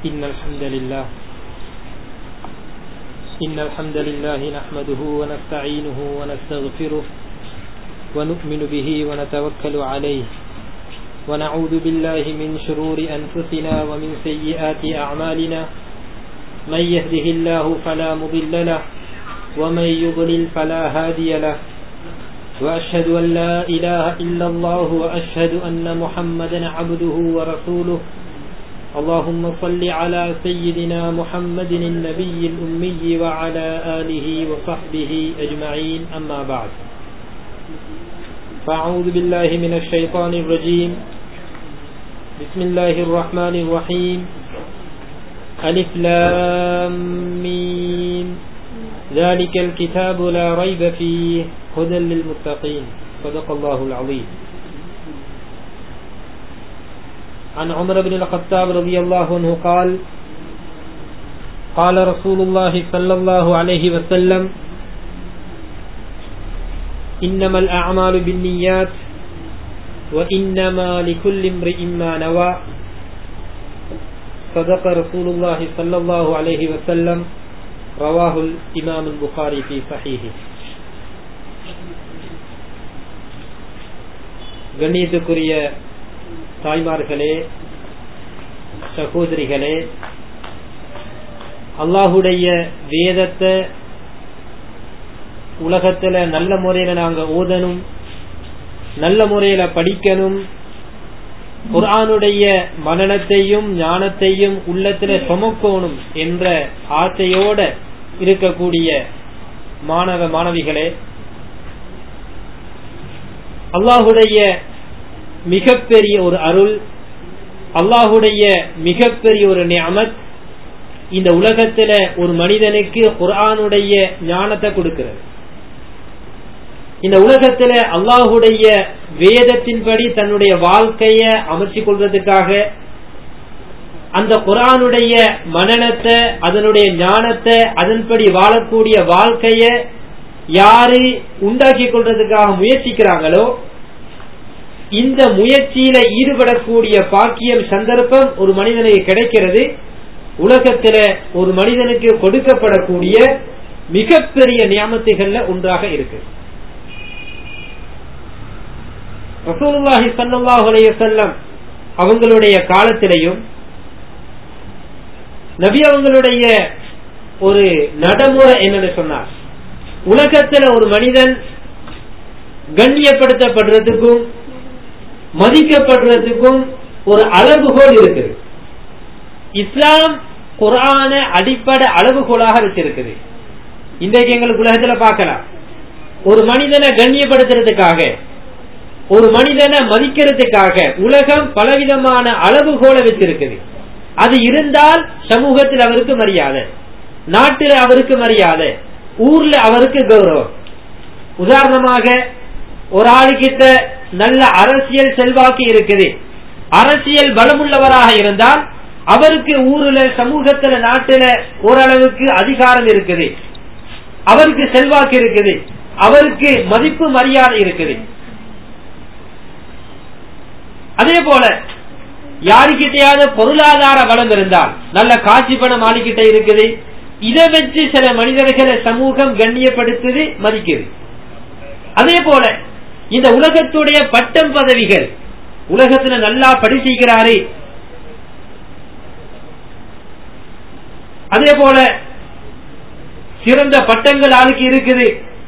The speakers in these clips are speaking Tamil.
إن الحمد لله إن الحمد لله نحمده ونستعينه ونستغفره ونؤمن به ونتوكل عليه ونعوذ بالله من شرور أنفسنا ومن سيئات أعمالنا من يهده الله فلا مضل له ومن يضلل فلا هادي له وأشهد أن لا إله إلا الله وأشهد أن محمدا عبده ورسوله اللهم صل على سيدنا محمد النبي الأمي وعلى آله وصحبه أجمعين أما بعد فأعوذ بالله من الشيطان الرجيم بسم الله الرحمن الرحيم ألف لام ميم ذلك الكتاب لا ريب فيه هدى للمتقين صدق الله العظيم عن عمر بن الخطاب رضي الله عنه قال قال رسول الله صلى الله عليه وسلم إنما الأعمال بالنيات وإنما لكل امرئ ما نوى صدق رسول الله صلى الله عليه وسلم رواه الإمام البخاري في صحيحه கண்ணியத்துக்குரிய தாய்மார்களே சகோதரிகளே அல்லாஹுடைய வேதத்தை உலகத்துல நல்ல முறையில நாங்க ஓதணும் நல்ல முறையில படிக்கணும் குரானுடைய மனநத்தையும் ஞானத்தையும் உள்ளத்துல சுமக்கணும் என்ற ஆசையோட இருக்கக்கூடிய மாணவ மாணவிகளே அல்லாஹுடைய மிகப்பெரிய ஒரு அருள் அல்லாஹுடைய மிகப்பெரிய ஒரு நியமத் இந்த உலகத்துல ஒரு மனிதனுக்கு குரானுடைய ஞானத்தை கொடுக்கிறது இந்த உலகத்துல அல்லாஹுடைய வேதத்தின்படி தன்னுடைய வாழ்க்கைய அமைச்சு கொள்வதற்காக அந்த குரானுடைய மனநத்தை அதனுடைய ஞானத்தை அதன்படி வாழக்கூடிய வாழ்க்கைய யாரு உண்டாக்கி கொள்றதுக்காக முயற்சிக்கிறாங்களோ இந்த முயற்சியில ஈடுபடக்கூடிய பாக்கியம் சந்தர்ப்பம் ஒரு மனிதனுக்கு கிடைக்கிறது உலகத்துல ஒரு மனிதனுக்கு கொடுக்கப்படக்கூடிய மிகப்பெரிய நியமத்துகள்ல ஒன்றாக இருக்கு ரசூலுல்லாஹி சல்லாஹ் அலையம் அவங்களுடைய காலத்திலையும் நபி அவங்களுடைய ஒரு நடைமுறை என்னன்னு சொன்னார் உலகத்துல ஒரு மனிதன் கண்ணியப்படுத்தப்படுறதுக்கும் மதிக்கப்படுறதுக்கும் ஒரு அளவுகோல் இருக்குது இஸ்லாம் குரான அடிப்படை அளவுகோலாக வச்சிருக்குது இன்றைக்கு எங்களுக்கு உலகத்துல பார்க்கலாம் ஒரு மனிதனை கண்ணியப்படுத்துறதுக்காக ஒரு மனிதனை மதிக்கிறதுக்காக உலகம் பலவிதமான அளவுகோலை வச்சிருக்குது அது இருந்தால் சமூகத்தில் அவருக்கு மரியாதை நாட்டில் அவருக்கு மரியாதை ஊர்ல அவருக்கு கௌரவம் உதாரணமாக ஒரு ஆளுகிட்ட நல்ல அரசியல் செல்வாக்கு இருக்குது அரசியல் பலமுள்ளவராக இருந்தால் அவருக்கு ஊர்ல சமூகத்துல நாட்டுல ஓரளவுக்கு அதிகாரம் இருக்குது அவருக்கு செல்வாக்கு இருக்குது அவருக்கு மதிப்பு மரியாதை இருக்குது அதே போல யாருக்கிட்டையாவது பொருளாதார வளம் இருந்தால் நல்ல காட்சி பணம் ஆளுகிட்ட இருக்குது இதை வச்சு சில மனிதர்களை சமூகம் கண்ணியப்படுத்துது மதிக்குது அதே போல இந்த உலகத்துடைய பட்டம் பதவிகள் உலகத்துல நல்லா படிச்சிருக்கிறாரு அதே போல சிறந்த பட்டங்கள் ஆளுக்கு இருக்குது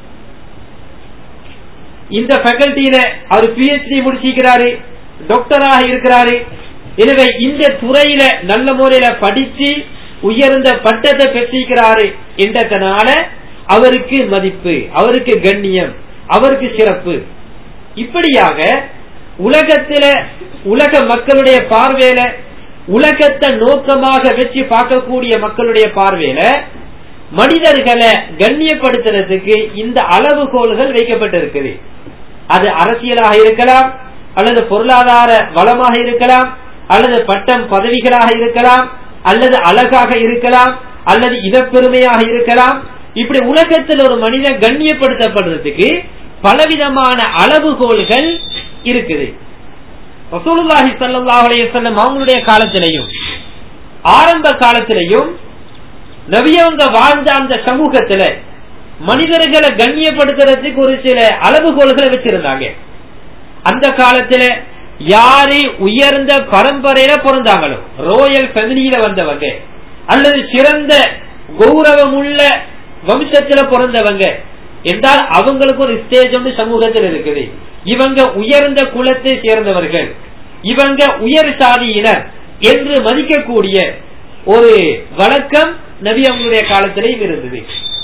இந்த ஃபேக்கல்டியில அவர் பிஹெச்டி முடிச்சிருக்கிறாரு டாக்டராக இருக்கிறாரு எனவே இந்த துறையில நல்ல முறையில படிச்சு உயர்ந்த பட்டத்தை பெற்றிருக்கிறாரு என்றதுனால அவருக்கு மதிப்பு அவருக்கு கண்ணியம் அவருக்கு சிறப்பு இப்படியாக உலகத்தில உலக மக்களுடைய பார்வையில உலகத்தை நோக்கமாக வச்சு பார்க்கக்கூடிய மக்களுடைய பார்வையில மனிதர்களை கண்ணியப்படுத்துறதுக்கு இந்த அளவுகோல்கள் வைக்கப்பட்டிருக்குது அது அரசியலாக இருக்கலாம் அல்லது பொருளாதார வளமாக இருக்கலாம் அல்லது பட்டம் பதவிகளாக இருக்கலாம் அல்லது அழகாக இருக்கலாம் அல்லது இனப்பெருமையாக இருக்கலாம் இப்படி உலகத்தில் ஒரு மனிதன் கண்ணியப்படுத்தப்படுறதுக்கு பலவிதமான அளவுகோல்கள் இருக்குது ரசூலுல்லாஹி ஸல்லல்லாஹு அலைஹி வஸல்லம் அவங்களுடைய காலத்திலையும் ஆரம்ப காலத்திலையும் நபியவங்க வாழ்ந்த அந்த சமூகத்துல மனிதர்களை கண்ணியப்படுத்துறதுக்கு ஒரு சில அளவுகோல்களை வச்சிருந்தாங்க அந்த காலத்துல யாரு உயர்ந்த பரம்பரையில பிறந்தாங்களோ ரோயல் ஃபேமிலியில வந்தவங்க அல்லது சிறந்த கௌரவம் உள்ள வம்சத்துல பிறந்தவங்க என்றால் அவங்களுக்கு ஒரு ஸ்டேஜ் வந்து சமூகத்தில் இருக்குது இவங்க உயர்ந்த குலத்தை சேர்ந்தவர்கள் இவங்க உயர் சாதியினர் என்று மதிக்கக்கூடிய ஒரு வழக்கம் நபி அவங்களுடைய காலத்திலேயும் இருந்தது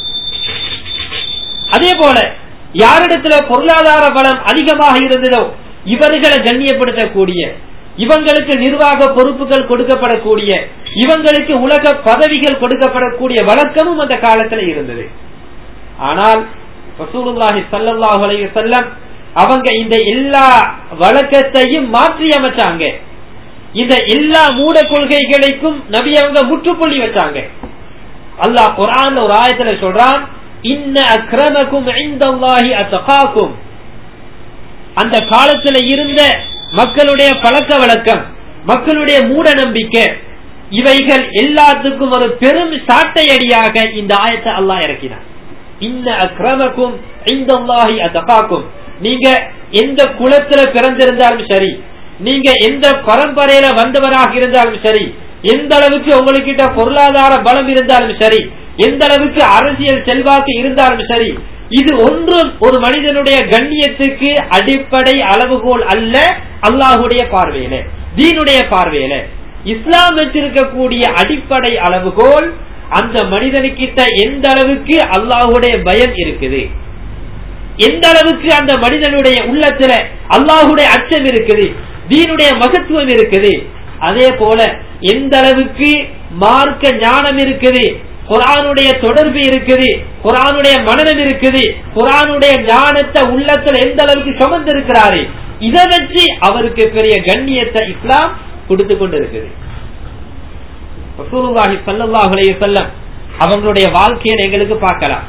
அதே போல யாரிடத்துல பொருளாதார பலம் அதிகமாக இருந்ததோ இவர்களை கண்ணியப்படுத்தக்கூடிய இவங்களுக்கு நிர்வாக பொறுப்புகள் கொடுக்கப்படக்கூடிய இவங்களுக்கு உலக பதவிகள் கொடுக்கப்படக்கூடிய வழக்கமும் அந்த காலத்துல இருந்தது ஆனால் ரசூலுல்லாஹி ஸல்லல்லாஹு அலைஹி வஸல்லம் அவங்க இந்த எல்லா வழக்கத்தையும் மாற்றி அமைச்சாங்க இந்த எல்லா மூட கொள்கைகளுக்கும் நபி அவங்க முற்றுப்புள்ளி வச்சாங்க அல்லாஹ் குர்ஆன்ல ஒரு ஆயத்துல சொல்றான் இன்ன அக்ரமக்கும் இந்தல்லாஹி அத்தகாக்கும் அந்த காலத்துல இருந்த மக்களுடைய பழக்க வழக்கம் மக்களுடைய மூட நம்பிக்கை இவைகள் எல்லாத்துக்கும் ஒரு பெரும் சாட்டை அடியாக இந்த ஆயத்தை அல்லாஹ் இறக்கினார் இன்ன அக்ரமக்கும் இந்தல்லாஹி அத்தகாக்கும் நீங்க எந்த குலத்துல பிறந்திருந்தாலும் சரி நீங்க எந்த பரம்பரையில வந்தவராக இருந்தாலும் சரி எந்த அளவுக்கு உங்ககிட்ட பொருளாதார பலம் இருந்தாலும் சரி எந்த அளவுக்கு அரசியல் செல்வாக்கு இருந்தாலும் சரி இது ஒன்றும் ஒரு மனிதனுடைய கண்ணியத்துக்கு அடிப்படை அளவுகோல் அல்ல அல்லாஹுடைய பார்வையில தீனுடைய பார்வையில இஸ்லாம் வச்சிருக்கக்கூடிய அடிப்படை அளவுகோல் அந்த மனிதனுக்கிட்ட எந்த அளவுக்கு அல்லாஹுடைய பயம் இருக்குது எந்த அளவுக்கு அந்த மனிதனுடைய உள்ளத்துல அல்லாஹுடைய அச்சம் இருக்குது தீனுடைய மகத்துவம் இருக்குது அதே போல எந்த அளவுக்கு மார்க்க ஞானம் இருக்குது குரானுடைய தொடர்பு இருக்குது குரானுடைய மனநம் இருக்குது குரானுடைய ஞானத்தை உள்ளத்துல எந்த அளவுக்கு சுமந்திருக்கிறாரு இதை வச்சு அவருக்கு பெரிய கண்ணியத்தை இஸ்லாம் கொடுத்து கொண்டு இருக்குது ரசூலுல்லாஹி ஸல்லல்லாஹு அலைஹி வஸல்லம் அவங்களுடைய வாழ்க்கையை எங்களுக்கு பார்க்கலாம்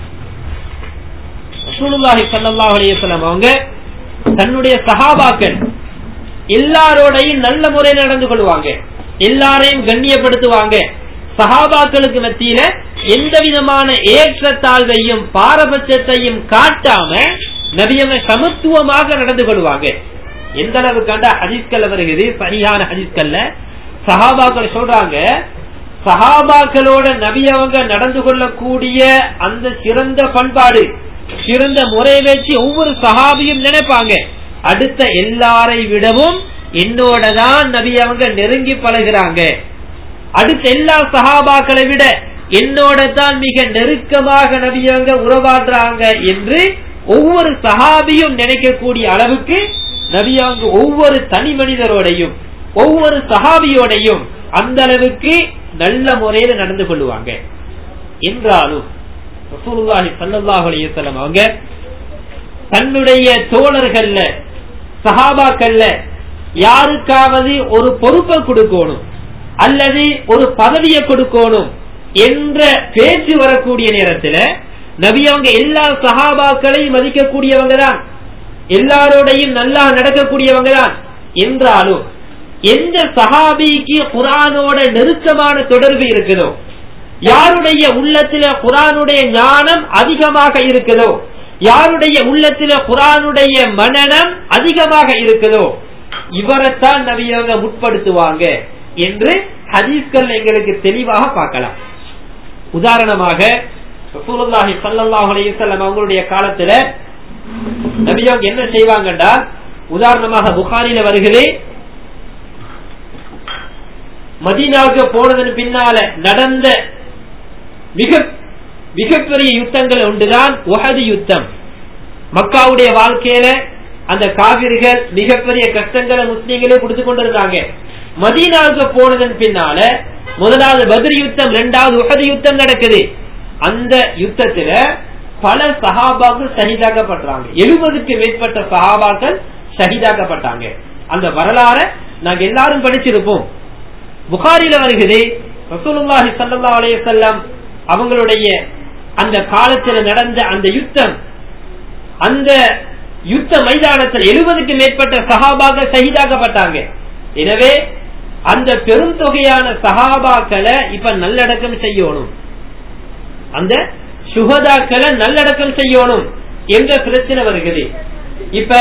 ரசூலுல்லாஹி ஸல்லல்லாஹு அலைஹி வஸல்லம் அவங்க தன்னுடைய சஹாபாக்கள் எல்லாரோடையும் நல்ல முறையில் நடந்து கொள்வாங்க எல்லாரையும் கண்ணியப்படுத்துவாங்க சஹாபாக்களுக்கு மத்தியில எந்த விதமான ஏற்றத்தாழ்வையும் பாரபட்சத்தையும் காட்டாம நபியவங்க சமத்துவமாக நடந்து கொள்வாங்க எந்த அளவு கண்ட ஹதீஸ்கல்ல வருகிறது சரியான ஹதீஸ்கல்ல சஹாபாக்கள் சொல்றாங்க சஹாபாக்களோட நபியவங்க நடந்து கொள்ளக்கூடிய அந்த சிறந்த பண்பாடு சிறந்த முறை வச்சு ஒவ்வொரு சஹாபியும் நினைப்பாங்க அடுத்த எல்லாரை விடவும் என்னோட தான் நபி அவங்க நெருங்கி பழகிறாங்க அடுத்த எல்லா சஹாபாக்களை விட என்னோட தான் மிக நெருக்கமாக நபி அவங்க உறவாடுறாங்க என்று ஒவ்வொரு சஹாபியும் நினைக்கக்கூடிய அளவுக்கு நபி அவங்க ஒவ்வொரு தனி மனிதரோடையும் ஒவ்வொரு சஹாபியோடையும் அந்த அளவுக்கு நல்ல முறையில நடந்து கொள்ளுவாங்க என்றாலும் ரசூலுல்லாஹி ஸல்லல்லாஹு அலைஹி வஸல்லம் அவங்க தன்னுடைய தோழர்கள்ல சஹாபாக்கள்ல யாருக்காவது ஒரு பொறுப்பை கொடுக்கணும் அல்லது ஒரு பதவியை கொடுக்கணும் என்ற பேச்சு வரக்கூடிய நேரத்துல நபி அவங்க எல்லா சஹாபாக்களையும் மதிக்கக்கூடியவங்க தான் எல்லாரோடையும் நல்லா நடக்கக்கூடியவங்க தான் என்றாலும் எந்த சஹாபிக்கு குரானோட நெருக்கமான தொடர்பு இருக்குதோ யாருடைய உள்ளத்துல குரானுடைய ஞானம் அதிகமாக இருக்குதோ யாருடைய உள்ளத்துல குரானுடைய மனநம் அதிகமாக இருக்குதோ இவரைத்தான் நபியவங்க முற்படுத்துவாங்க என்று ஹதீஸ்கள் எங்களுக்கு தெளிவாக பார்க்கலாம் உதாரணமாக ரசூலுல்லாஹி ஸல்லல்லாஹு அலைஹி வஸல்லம் அவங்களுடைய காலத்துல நபியவங்க என்ன செய்வாங்கடா உதாரணமாக புகாரில வருகிறே மதீனாவுக்கு போனதன் பின்னால நடந்த மிக மிகப்பெரிய யுத்தங்கள் ஒன்றுதான் உஹது யுத்தம் மக்காவுடைய வாழ்க்கையில அந்த காவிர்கள் மிகப்பெரிய கஷ்டங்களை முஸ்லீம்களே கொடுத்து கொண்டிருந்தாங்க மதீனாவுக்கு போனதன் பின்னால முதலாவது பதிர் யுத்தம் இரண்டாவது உஹது யுத்தம் நடக்குது அந்த யுத்தத்துல பல சஹாபாக்கள் ஷஹீதாக்கப்படுறாங்க எழுபதுக்கு மேற்பட்ட சஹாபாக்கள் ஷஹீதாக்கப்பட்டாங்க அந்த வரலாற நாங்க எல்லாரும் படிச்சிருப்போம் புகாரில வருகிறது ரசூலுல்லாஹி ஸல்லல்லாஹு அலைஹி வஸல்லம் அவங்களுடைய அந்த காலத்தில் நடந்த அந்த யுத்தம் அந்த யுத்த மைதானத்தில் எழுபதுக்கு மேற்பட்ட சஹாபாக ஷஹீதாக்கப்பட்டாங்க எனவே அந்த பெரும் தொகையான சஹாபாக்களை இப்ப நல்லடக்கம் செய்யணும் அந்த சுகதாக்களை நல்லடக்கம் செய்யணும் என்ற பிரச்சனை வருகிறது இப்ப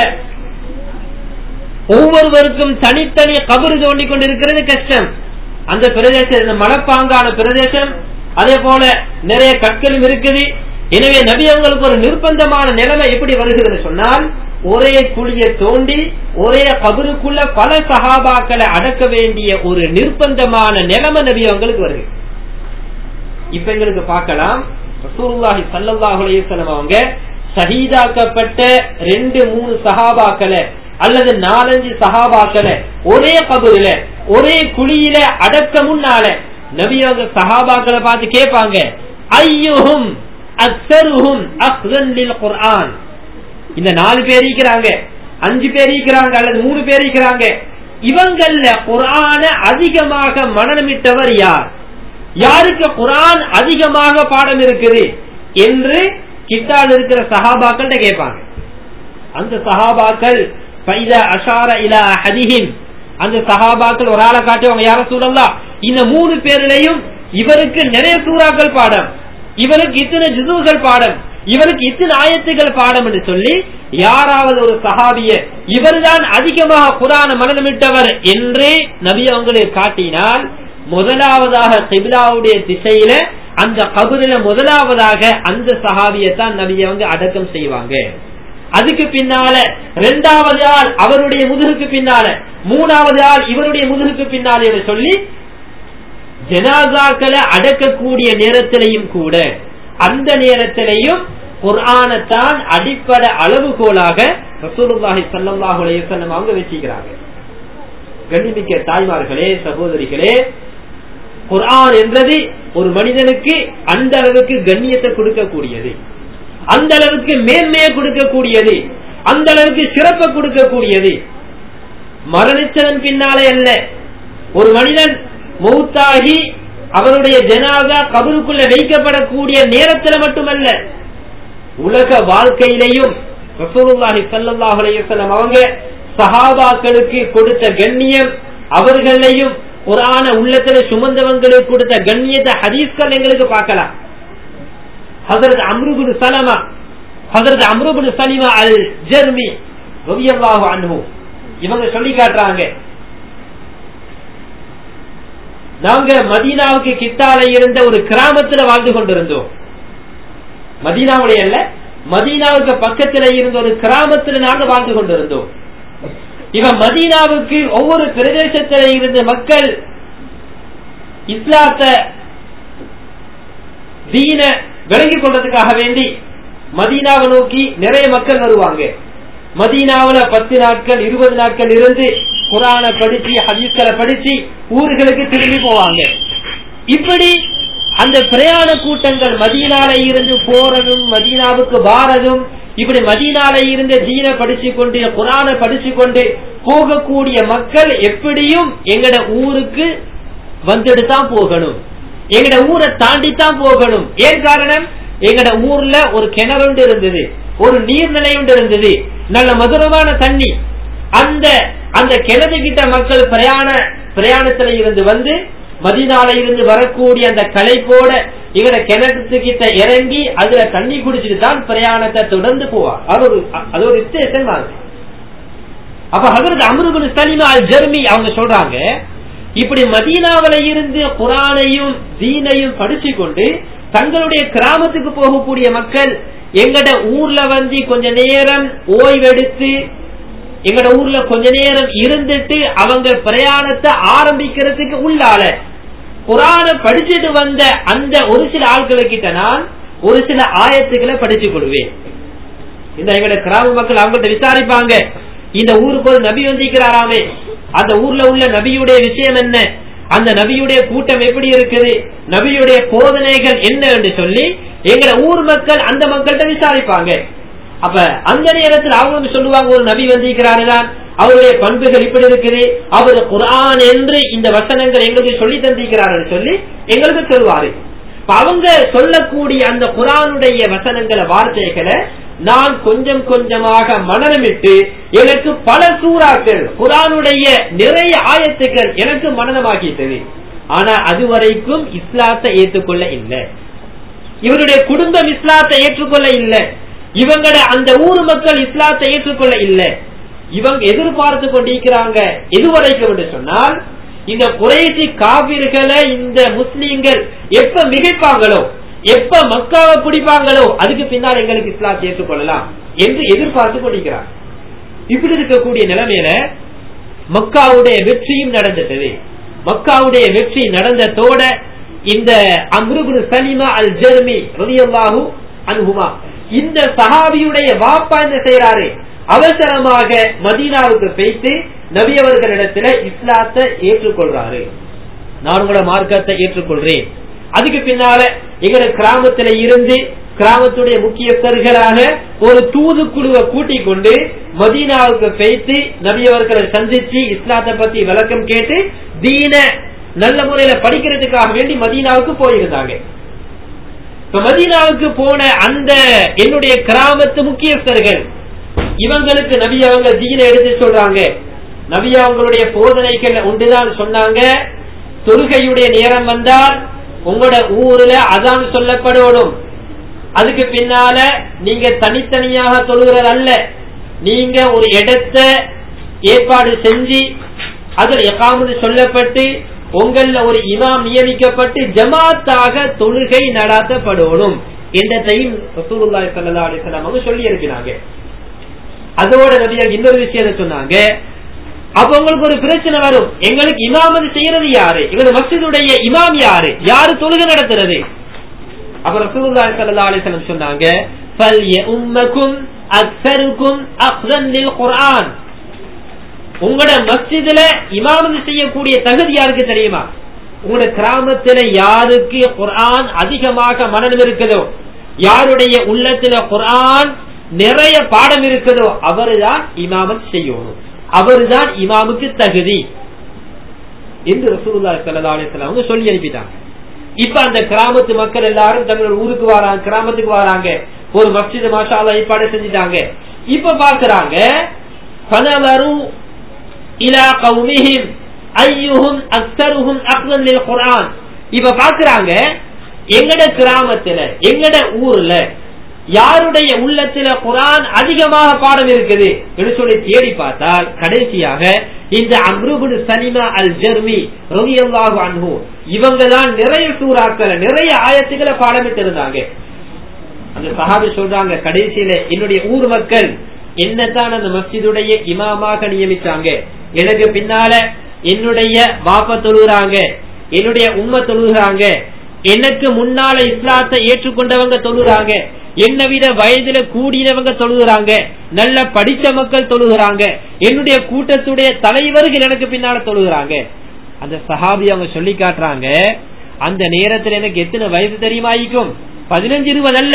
ஒவ்வொருவருக்கும் தனித்தனி கபரு தோண்டி கொண்டிருக்கிறது கஷ்டம் அந்த பிரதேசம் இந்த மலப்பாங்கான பிரதேசம் அதே போல நிறைய கற்களும் இருக்குது எனவே நபி அவங்களுக்கு ஒரு நிர்பந்தமான நிலைமை எப்படி வருகிறது சொன்னால் ஒரே குழியை தோண்டி ஒரே கபருக்குள்ள பல சகாபாக்களை அடக்க வேண்டிய ஒரு நிர்பந்தமான நிலைமை நபி அவங்களுக்கு வருது இப்ப எங்களுக்கு பார்க்கலாம் ரசூலுல்லாஹி ஸல்லல்லாஹு அலைஹி வஸல்லம் அவங்க ஷஹீதாக்கப்பட்ட ரெண்டு மூணு சஹாபாக்களை அல்லது நாலஞ்சு சஹாபாக்களை ஒரே கபருல ஒரே குழியில அடக்க முன்னால நபி அவங்க சஹாபாக்களை பார்த்து கேட்பாங்க ஐயுஹும் அக்ஸருஹும் அஃதன் லில் குர்ஆன் இந்த நாலு பேர் இருக்கிறாங்க அஞ்சு பேர் இருக்கிறாங்க அல்லது மூணு பேர் இருக்கிறாங்க இவங்கள்ல குரான அதிகமாக மனநமிட்டவர் யார் யாருக்கு குரான் அதிகமாக பாடம் இருக்குது என்று கிட்டால் இருக்கிற சஹாபாக்கள்கிட்ட கேட்பாங்க அந்த சஹாபாக்கள் பைத அஷார இல ஹதிஹிம் அந்த சஹாபாக்கள் ஒரு ஆளை காட்டி அவங்க யார சூழலாம் இந்த மூணு பேர்லயும் இவருக்கு நிறைய சூறாக்கள் பாடம் இவருக்கு இத்தனை ஜுதுகள் பாடம் இவருக்கு இத்தனை ஆயத்துகள் பாடம் என்று சொல்லி யாராவது ஒரு சஹாபிய இவர்தான் அதிகமாக குரான மனநமிட்டவர் என்றே நபி அவங்களுக்கு காட்டினால் முதலாவதாக கிபிலாவுடைய திசையில அந்த கபரில முதலாவதாக அந்த சஹாபியத்தான் நபி அவங்க அடக்கம் செய்வாங்க அதுக்கு பின்னால இரண்டாவது ஆள் அவருடைய முதுகுக்கு பின்னால மூணாவது ஆள் இவருடைய முதுகுக்கு பின்னால என்று சொல்லி ஜனாசாக்களை அடக்கக்கூடிய நேரத்திலையும் கூட அந்த நேரத்திலையும் குர்ஆனத்தான் அடிப்படை அளவுகோலாக ரசூலுல்லாஹி ஸல்லல்லாஹு அலைஹி வஸல்லம் அவங்க வச்சிக்கிறாங்க கண்ணிமிக்க தாய்மார்களே சகோதரிகளே குர்ஆன் என்றது ஒரு மனிதனுக்கு அந்த அளவுக்கு கண்ணியத்தை கொடுக்கக்கூடியது அந்த அளவுக்கு மேன்மையை கொடுக்கக்கூடியது அந்த அளவுக்கு சிறப்பை கொடுக்கக்கூடியது மரணிச்சதன் பின்னாலே அல்ல ஒரு மனிதன் மௌத்தாகி அவருடைய ஜனாதா கபருக்குள்ள வைக்கப்படக்கூடிய நேரத்துல மட்டுமல்ல உலக வாழ்க்கையிலையும் ரசூலுல்லாஹி ஸல்லல்லாஹு அலைஹி வஸல்லம் அவங்க சஹாபாக்களுக்கு கொடுத்த கண்ணியம் அவர்களையும் குரான உள்ளத்துல சுமந்தவங்களுக்கு கொடுத்த கண்ணியத்தை ஹதீஸ்கள் எங்களுக்கு பார்க்கலாம் ஹசரத் அம்ருபுன் சலமா ஹசரத் அம்ருபுன் சலிமா அல் ஜெர்மி ரவியல்லாஹு அன்ஹு இவங்க சொல்லி காட்டுறாங்க நாங்க மதீனாவுக்கு கிட்டால இருந்த ஒரு கிராமத்துல வாழ்ந்து கொண்டிருந்தோம் மதீனாவுடைய அல்ல மதீனாவுக்கு பக்கத்துல இருந்த ஒரு கிராமத்துல நாங்க வாழ்ந்து கொண்டிருந்தோம் இவன் மதீனாவுக்கு ஒவ்வொரு பிரதேசத்தில இருந்த மக்கள் இஸ்லாத்தை தீன விளங்கி கொள்றதுக்காக வேண்டி மதீனாவை நோக்கி நிறைய மக்கள் வருவாங்க மதீனாவுல பத்து நாட்கள் இருபது நாட்கள் இருந்து குரான படிச்சு ஹதீஸ்களை படிச்சு ஊர்களுக்கு திரும்பி போவாங்க இப்படி அந்த பிரயாண கூட்டங்கள் மதீனால இருந்து போறதும் மதீனாவுக்கு வாரதும் இப்படி மதீனால இருந்து தீன படிச்சு கொண்டு குரான படிச்சு கொண்டு போகக்கூடிய மக்கள் எப்படியும் எங்கட ஊருக்கு வந்துட்டு தான் போகணும் எங்கட ஊரை தாண்டித்தான் போகணும் ஏன் காரணம் எங்கட ஊர்ல ஒரு கிணறுண்டு இருந்தது ஒரு நீர்நிலை உண்டு இருந்தது நல்ல மதுரமான தண்ணி அந்த அந்த கிணறு கிட்ட மக்கள் பிரயாண பிரயாணத்துல இருந்து வந்து மதினால இருந்து வரக்கூடிய அந்த கலைப்போட இவர கிணத்து கிட்ட இறங்கி அதுல தண்ணி குடிச்சிட்டு தான் பிரயாணத்தை தொடர்ந்து போவார் அது ஒரு அது ஒரு விசேஷம் அப்ப ஹசரத் அமருபுல் சலிமா அல் ஜெர்மி அவங்க சொல்றாங்க இப்படி மதீனாவில இருந்து குரானையும் தீனையும் படிச்சு கொண்டு தங்களுடைய கிராமத்துக்கு போகக்கூடிய மக்கள் எங்கட ஊர்ல வந்து கொஞ்ச நேரம் ஓய்வெடுத்து எங்கட ஊர்ல கொஞ்ச நேரம் இருந்துட்டு அவங்க பிரயாணத்தை ஆரம்பிக்கிறதுக்கு உள்ளால குரான படிச்சுட்டு வந்த அந்த ஒரு சில ஆட்களுக்கிட்ட நான் ஒரு சில ஆயத்துக்களை படிச்சு கொள்வேன் இந்த எங்கட கிராம மக்கள் அவங்கள்ட்ட விசாரிப்பாங்க இந்த ஊருக்கு ஒரு நபி வந்திருக்கிறாராமே அந்த ஊர்ல உள்ள நபியுடைய விஷயம் என்ன அந்த நபியுடைய கூட்டம் எப்படி இருக்குது நபியுடைய போதனைகள் என்ன என்று சொல்லி எங்கட ஊர் மக்கள் அந்த மக்கள்கிட்ட விசாரிப்பாங்க அப்ப அந்த நேரத்தில் அவங்க சொல்லுவாங்க ஒரு நபி வந்திருக்கிறாரு தான் அவருடைய பண்புகள் இப்படி இருக்குது அவர் குரான் என்று இந்த வசனங்கள் எங்களுக்கு சொல்லி தந்திருக்கிறார் சொல்லி எங்களுக்கு சொல்வாரு அவங்க சொல்லக்கூடிய அந்த குரானுடைய வசனங்களை வார்த்தைகளை நான் கொஞ்சம் கொஞ்சமாக மனநமிட்டு எனக்கு பல சூறாக்கள் குரானுடைய நிறைய ஆயத்துக்கள் எனக்கு மனநமாக்கிட்டது ஆனா அதுவரைக்கும் இஸ்லாத்தை ஏற்றுக்கொள்ள இல்லை இவருடைய குடும்பம் இஸ்லாத்தை ஏற்றுக்கொள்ள இல்லை இவங்கட அந்த ஊர் மக்கள் இஸ்லாத்தை ஏற்றுக்கொள்ள இல்லை இவங்க எதிர்பார்த்து கொண்டிருக்கிறாங்க எதுவரைக்கும் என்று சொன்னால் இந்த குறைசி காவிர்களை இந்த முஸ்லீம்கள் எப்ப மிகைப்பாங்களோ எப்ப மக்காவை பிடிப்பாங்களோ அதுக்கு பின்னால் எங்களுக்கு இஸ்லாத்தை ஏற்றுக்கொள்ளலாம் என்று எதிர்பார்த்து கொண்டிருக்கிறார் இப்படி இருக்கக்கூடிய நிலைமையில மக்காவுடைய வெற்றியும் நடந்துட்டது மக்காவுடைய வெற்றி நடந்ததோட இந்த அம்ருபுல் சலிமா அல் ஜெர்மி ரலியல்லாஹு அன்ஹுமா இந்த சஹாபியுடைய வாப்பா என்ன செய்யறாரு அவசரமாக மதீனாவுக்கு பேசி நபி அவர்களிடத்துல இஸ்லாத்தை ஏற்றுக்கொள்றாரு நான் உங்களோட மார்க்கத்தை ஏற்றுக்கொள்றேன் அதுக்கு பின்னால எங்க கிராமத்துல இருந்து கிராமத்துடைய முக்கியஸ்தர்களாக ஒரு தூதுக்குழுவை கூட்டிக் கொண்டு மதீனாவுக்கு பேசி நபியவர்களை சந்திச்சு இஸ்லாத்தை பத்தி விளக்கம் கேட்டு தீன நல்ல முறையில படிக்கிறதுக்காக வேண்டி மதீனாவுக்கு போயிருந்தாங்க இப்ப மதீனாவுக்கு போன அந்த என்னுடைய கிராமத்து முக்கியஸ்தர்கள் இவங்களுக்கு நபி அவங்க தீன எடுத்து சொல்றாங்க நபி அவங்களுடைய போதனைகள் ஒன்றுதான் சொன்னாங்க தொழுகையுடைய நேரம் வந்தால் உங்களோட ஊர்ல அதான் சொல்லப்படணும் அதுக்கு பின்னால நீங்க தனித்தனியாக தொழுகிறது அல்ல நீங்க ஒரு இடத்தை ஏற்பாடு செஞ்சு அதில் எக்காமது சொல்லப்பட்டு உங்கள ஒரு இமாம் நியமிக்கப்பட்டு ஜமாத்தாக தொழுகை நடாத்தப்படணும் என்றதையும் ரசூலுல்லாஹி ஸல்லல்லாஹு அலைஹி வஸல்லம் அவங்க சொல்லி இருக்கிறாங்க அதோட நபியாக இன்னொரு விஷயத்தை சொன்னாங்க அப்ப உங்களுக்கு ஒரு பிரச்சனை வரும் எங்களுக்கு இமாமது செய்யறது யாரு எங்களுக்கு மஸ்ஜிதுடைய இமாம் யாரு யாரு தொழுகை நடத்துறது அப்ப ரசூலுல்லாஹி ஸல்லல்லாஹு அலைஹி வஸல்லம் சொன்னாங்க ஃபல்ய உம்மக்கும் அக்ஸருக்கும் அஃதன் லில் குர்ஆன் உங்களோட மஸ்ஜிதுல இமாமது செய்யக்கூடிய தகுதி யாருக்கு தெரியுமா உங்களோட கிராமத்துல யாருக்கு குர்ஆன் அதிகமாக மனநம் இருக்குதோ யாருடைய உள்ளத்துல குர்ஆன் நிறைய பாடம் இருக்குதோ அவருதான் இமாமத் செய்யணும் அவருதான் இமாமுக்கு தகுதி என்று ரசூலுல்லாஹி ஸல்லல்லாஹு அலைஹி வஸல்லம் அவங்க சொல்லி அனுப்பிட்டாங்க இப்ப அந்த கிராமத்து மக்கள் எல்லாரும் தங்களோட ஊருக்கு வராங்க கிராமத்துக்கு வராங்க ஒரு மஸ்ஜித் மாஷா அல்லாஹ் ஏற்பாடு செஞ்சுட்டாங்க இப்ப பாக்குறாங்க பனவரு இலா கௌமிஹிம் ஐயுஹும் அக்ஸருஹும் அக்ஸன் லில் குர்ஆன் இப்ப பாக்குறாங்க எங்கட கிராமத்துல எங்கட ஊர்ல யாருடைய உள்ளத்துல குரான் அதிகமாக பாடம் இருக்குது என்று சொல்லி தேடி பார்த்தால் கடைசியாக இந்த அம்ருபுல் சலிமா அல் ஜர்மி ரவியல்லாஹு அன்ஹு இவங்க தான் நிறைய சூறாக்களை நிறைய ஆயத்துக்களை பாடமிட்டு இருந்தாங்க அந்த சஹாபி சொல்றாங்க கடைசியில என்னுடைய ஊர் மக்கள் என்னத்தான் அந்த மஸ்ஜிதுடைய இமாமாக நியமிச்சாங்க எனக்கு பின்னால என்னுடைய பாப்ப தொழுகிறாங்க என்னுடைய உண்மை தொழுகிறாங்க எனக்கு முன்னால இஸ்லாத்தை ஏற்றுக்கொண்டவங்க தொழுகிறாங்க என்ன வித வயதுல கூடினவங்க தொழுகிறாங்க நல்ல படித்த மக்கள் தொழுகிறாங்க என்னுடைய கூட்டத்துடைய தலைவர்கள் எனக்கு பின்னால தொழுகிறாங்க அந்த சஹாபி அவங்க சொல்லி காட்டுறாங்க அந்த நேரத்துல எனக்கு எத்தனை வயசு தெரியுமாயிக்கும் பதினஞ்சு இருபது அல்ல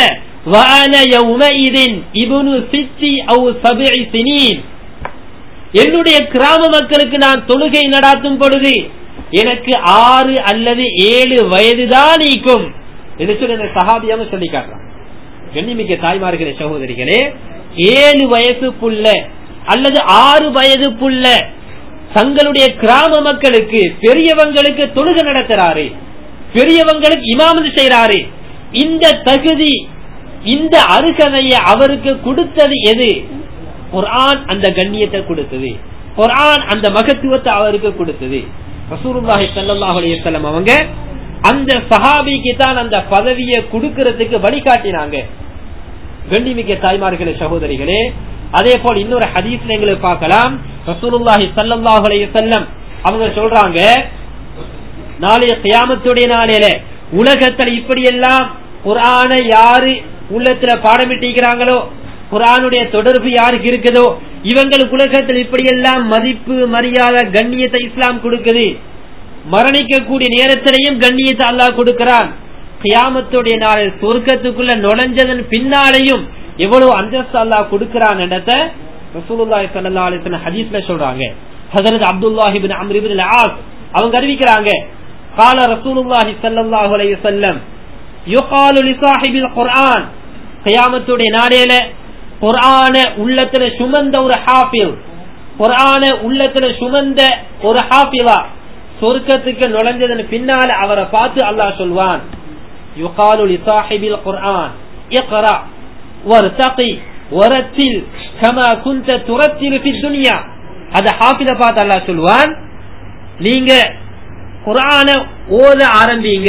என்னுடைய கிராம மக்களுக்கு நான் தொழுகை நடாத்தும் பொழுது எனக்கு ஆறு அல்லது ஏழு வயதுதான் நீக்கும் என்று சொல்லி அந்த சஹாபியாம சொல்லி காட்டுறான் கண்ணிமிக்க தாய்மார்களே சகோதரிகளே ஏழு வயசு புள்ள அல்லது ஆறு வயது புள்ள தங்களுடைய கிராம மக்களுக்கு பெரியவங்களுக்கு தொழுகை நடத்துறாரு பெரியவங்களுக்கு இமாமது செய்யறாரு இந்த தகுதி இந்த அருகதையை அவருக்கு கொடுத்தது எது குர்ஆன் அந்த கண்ணியத்தை கொடுத்தது குர்ஆன் அந்த மகத்துவத்தை அவருக்கு கொடுத்தது ரசூலுல்லாஹி ஸல்லல்லாஹு அலைஹி வஸல்லம் அவங்க அந்த சஹாபிக்கு தான் அந்த பதவியை கொடுக்கறதுக்கு வழிகாட்டினாங்க கண்ணிமிக்க தாய்மார்களே சகோதரிகளே அதே போல் இன்னொரு ஹதீஸ்ல எங்களுக்கு பார்க்கலாம் ரசூலுல்லாஹி ஸல்லல்லாஹு அலைஹி வஸல்லம் அவங்க சொல்றாங்க நாளைய கியாமத்துடைய நாளையில உலகத்துல இப்படி எல்லாம் குரான யாரு உள்ளத்துல பாடமிட்டிருக்கிறாங்களோ குரானுடைய தொடர்பு யாருக்கு இருக்குதோ இவங்களுக்கு உலகத்தில் இப்படியெல்லாம் மதிப்பு மரியாதை கண்ணியத்தை இஸ்லாம் கொடுக்குது மரணிக்கக்கூடிய நேரத்திலையும் கண்ணியத்தை அல்லாஹ் கொடுக்கிறான் கியாமத்துடைய நாளில் சொர்க்கத்துக்குள்ள நுழைஞ்சதன் பின்னாலேயும் எவ்வளவு அந்தஸ்து அல்லாஹ் கொடுக்கிறான் இடத்த ரசூலுல்லாஹி ஸல்லல்லாஹு அலைஹி வஸல்லம் ஹதீஸ்ல சொல்றாங்க ஹஜரத் அப்துல்லாஹி இப்னு அம்ர் இப்னு அல்-ஆஸ் அவங்க அறிவிக்கிறாங்க قال رسول الله صلى الله عليه وسلم يقال لصاحب القرآن கியாமத்துடைய நாளையில குரான உள்ளத்துல சுமந்த ஒரு ஹாஃபில் குரான உள்ளத்துல சுமந்த ஒரு ஹாஃபிலா சொர்க்கத்துக்கு நுழைஞ்சதன் பின்னால அவரை பார்த்து அல்லாஹ் சொல்வான் யுகாலு லிசாஹிபில் குர்ஆன் இக்ரா வர்தகி வரத்தில் கமா குந்த துரத்தில் ஃபி துன்யா அத ஹாஃபித பார்த்து அல்லாஹ் சொல்வான் நீங்க குர்ஆன ஓத ஆரம்பிங்க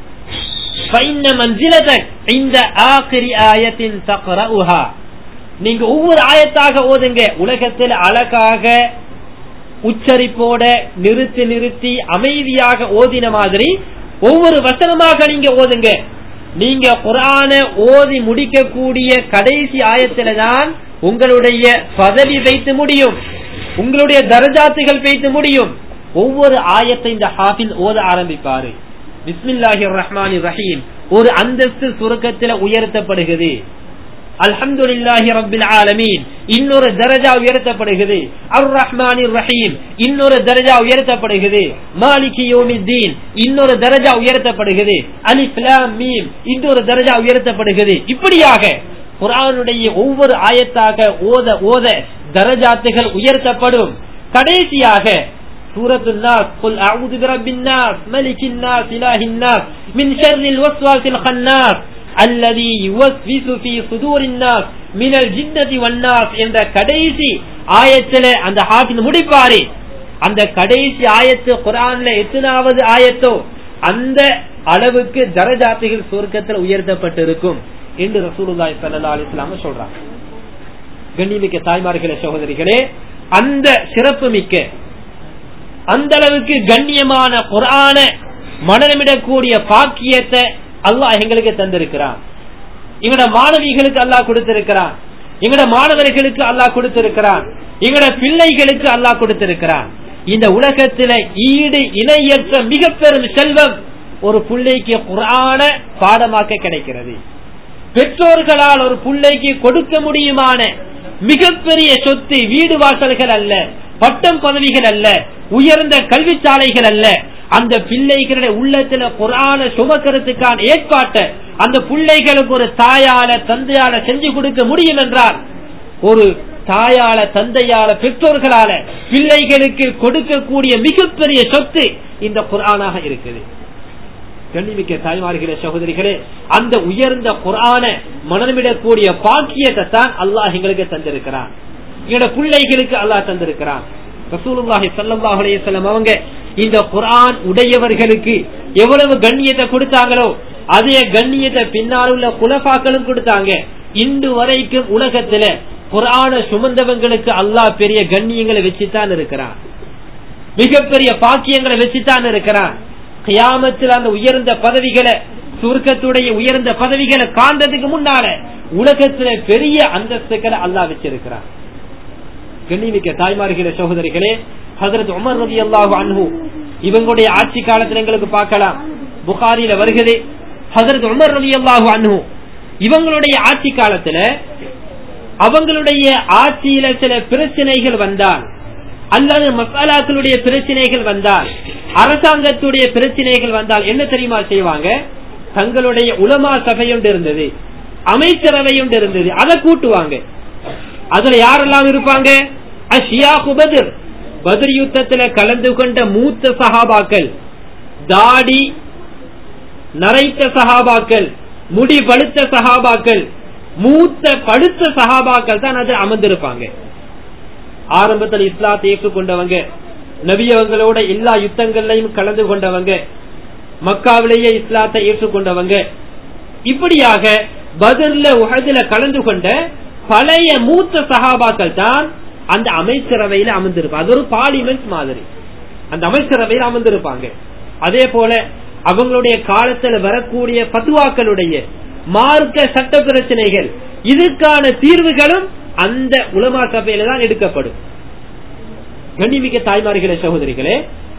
فإن منزلتك عند آخر آية تقرأها நீங்க ஒவ்வொரு ஆயத்தாக ஓதுங்க உலகத்தில் அழகாக உச்சரிப்போட நிறுத்தி நிறுத்தி அமைதியாக ஓதின மாதிரி ஒவ்வொரு வசனமாக நீங்க ஓதுங்க நீங்க குரான ஓதி முடிக்கக்கூடிய கடைசி ஆயத்தில தான் உங்களுடைய பதவி வைத்து முடியும் உங்களுடைய தரஜாத்துகள் வைத்து முடியும் ஒவ்வொரு ஆயத்தை இந்த ஹாஃபில் ஓத ஆரம்பிப்பாரு பிஸ்மில்லாஹி ரஹ்மான் ரஹீம் ஒரு அந்தஸ்து சுருக்கத்தில் உயர்த்தப்படுகிறது அல்ஹம்துலில்லாஹி ரப்பில் ஆலமீன் இன்னொரு தரஜா உயர்த்தப்படுகிறது அர் ரஹ்மான் ரஹீம் இன்னொரு தரஜா உயர்த்தப்படுகிறது மாலிகி யோமித்தீன் இன்னொரு தரஜா உயர்த்தப்படுகிறது அலிஃப் லாம் மீம் இன்னொரு தரஜா உயர்த்தப்படுகிறது இப்படியாக குர்ஆனுடைய ஒவ்வொரு ஆயத்தாக ஓத ஓத தரஜாத்துகள் உயர்த்தப்படும் கடைசியாக سورة الناس قل أعوذ برب الناس ملك الناس إله الناس من شر الوسواس الخناس الذي يوسوس في صدور الناس من الجنة والناس என்ற கடைசி ஆயத்தில அந்த ஹாஃபிஸ் முடிப்பாரு அந்த கடைசி ஆயத்து குரான்ல எத்தனாவது ஆயத்தோ அந்த அளவுக்கு தரஜாத்துகள் சுருக்கத்தில் உயர்த்தப்பட்டிருக்கும் என்று ரசூலுல்லாஹி ஸல்லல்லாஹு அலைஹி வஸல்லம் சொல்றாங்க கண்ணிமிக்க தாய்மார்களே சகோதரிகளே அந்த சிறப்பு மிக்க அந்த அளவுக்கு கண்ணியமான குரான மனநமிடக்கூடிய பாக்கியத்தை அல்லாஹ் எங்களுக்கு தந்திருக்கிறான் எங்கட மாணவிகளுக்கு அல்லாஹ் கொடுத்திருக்கிறான் எங்கட மாணவர்களுக்கு அல்லாஹ் கொடுத்திருக்கிறான் எங்கட பிள்ளைகளுக்கு அல்லாஹ் கொடுத்திருக்கிறான் இந்த உலகத்தில ஈடு இணையற்ற மிக பெரும் செல்வம் ஒரு பிள்ளைக்கு குரான பாடமாக்க கிடைக்கிறது பெற்றோர்களால் ஒரு பிள்ளைக்கு கொடுக்க முடியுமான மிகப்பெரிய சொத்து வீடு வாசல்கள் அல்ல பட்டம் பதவிகள் அல்ல உயர்ந்த கல்வி சாலைகள் அல்ல அந்த பிள்ளைகளுடைய உள்ளத்துல குரான சுமக்கிறதுக்கான ஏற்பாட்டை அந்த பிள்ளைகளுக்கு ஒரு தாயால தந்தையால செஞ்சு கொடுக்க முடியும் என்றால் ஒரு தாயால தந்தையால பெற்றோர்களால பிள்ளைகளுக்கு கொடுக்கக்கூடிய மிகப்பெரிய சொத்து இந்த குரானாக இருக்குது கண்ணிமிக்க தாய்மார்களே சகோதரிகளே அந்த உயர்ந்த குரான மனமிடக்கூடிய பாக்கியத்தை தான் அல்லாஹ் எங்களுக்கு தந்திருக்கிறான் எங்களோட பிள்ளைகளுக்கு அல்லாஹ் தந்திருக்கிறான் ரசூலுல்லாஹி ஸல்லல்லாஹு அலைஹி வஸல்லம் அவங்க இந்த குர்ஆன் உடையவர்களுக்கு எவ்வளவு கண்ணியத்தை கொடுத்தாங்களோ அதே கண்ணியத்தை பின்னால் உள்ள குலபாக்களும் கொடுத்தாங்க இன்று வரைக்கும் உலகத்துல குர்ஆன சுமந்தவங்களுக்கு அல்லாஹ் பெரிய கண்ணியங்களை வச்சுதான் இருக்கிறான் மிகப்பெரிய பாக்கியங்களை வச்சுதான் இருக்கிறான் கியாமத்தில் அந்த உயர்ந்த பதவிகளை சுருக்கத்துடைய உயர்ந்த பதவிகளை காண்றதுக்கு முன்னால உலகத்துல பெரிய அந்தஸ்துக்களை அல்லாஹ் வச்சிருக்கிறான் கண்ணிமிக்க தாய்மார்களே சகோதரிகளே ஹசரத் உமர் ரதி அல்லாஹு அன்ஹு இவங்களுடைய ஆட்சி காலத்தில் எங்களுக்கு பார்க்கலாம் புகாரியில வருகிறது ஹசரத் உமர் ரதி அல்லாஹு அன்ஹு இவங்களுடைய ஆட்சி காலத்துல அவங்களுடைய ஆட்சியில சில பிரச்சனைகள் வந்தால் அல்லது மசாலாக்களுடைய பிரச்சனைகள் வந்தால் அரசாங்கத்துடைய பிரச்சனைகள் வந்தால் என்ன தெரியுமா செய்வாங்க தங்களுடைய உலமா சபையும் இருந்தது அமைச்சரவையும் இருந்தது அதை கூட்டுவாங்க அதுல யாரெல்லாம் இருப்பாங்க அஷியாஹு பத்ர் பத்ர் யுத்தத்துல கலந்து கொண்ட மூத்த சஹாபாக்கள் தாடி நரைத்த சஹாபாக்கள் முடி பழுத்த சஹாபாக்கள் மூத்த படுத்த சஹாபாக்கள் தான் அதில் அமர்ந்திருப்பாங்க ஆரம்பத்தில் இஸ்லாத்தை ஏற்றுக்கொண்டவங்க நபியவங்களோட எல்லா யுத்தங்கள்லையும் கலந்து கொண்டவங்க மக்காவிலேயே இஸ்லாத்தை ஏற்றுக்கொண்டவங்க இப்படியாக பதர்ல உகதுல கலந்து கொண்ட பழைய மூத்த சகாபாக்கள் தான் அந்த அமைச்சரவையில அமர்ந்திருப்பாங்க அது ஒரு பார்லிமெண்ட் மாதிரி அந்த அமைச்சரவையில் அமர்ந்திருப்பாங்க அதே போல அவங்களுடைய காலத்துல வரக்கூடிய பத்துவாக்களுடைய மார்க்க சட்ட பிரச்சனைகள் இதுக்கான தீர்வுகளும் அந்த உலமா சபையில தான் எடுக்கப்படும் கண்ணிமிக்க தாய்மார்களே சகோதரிகளே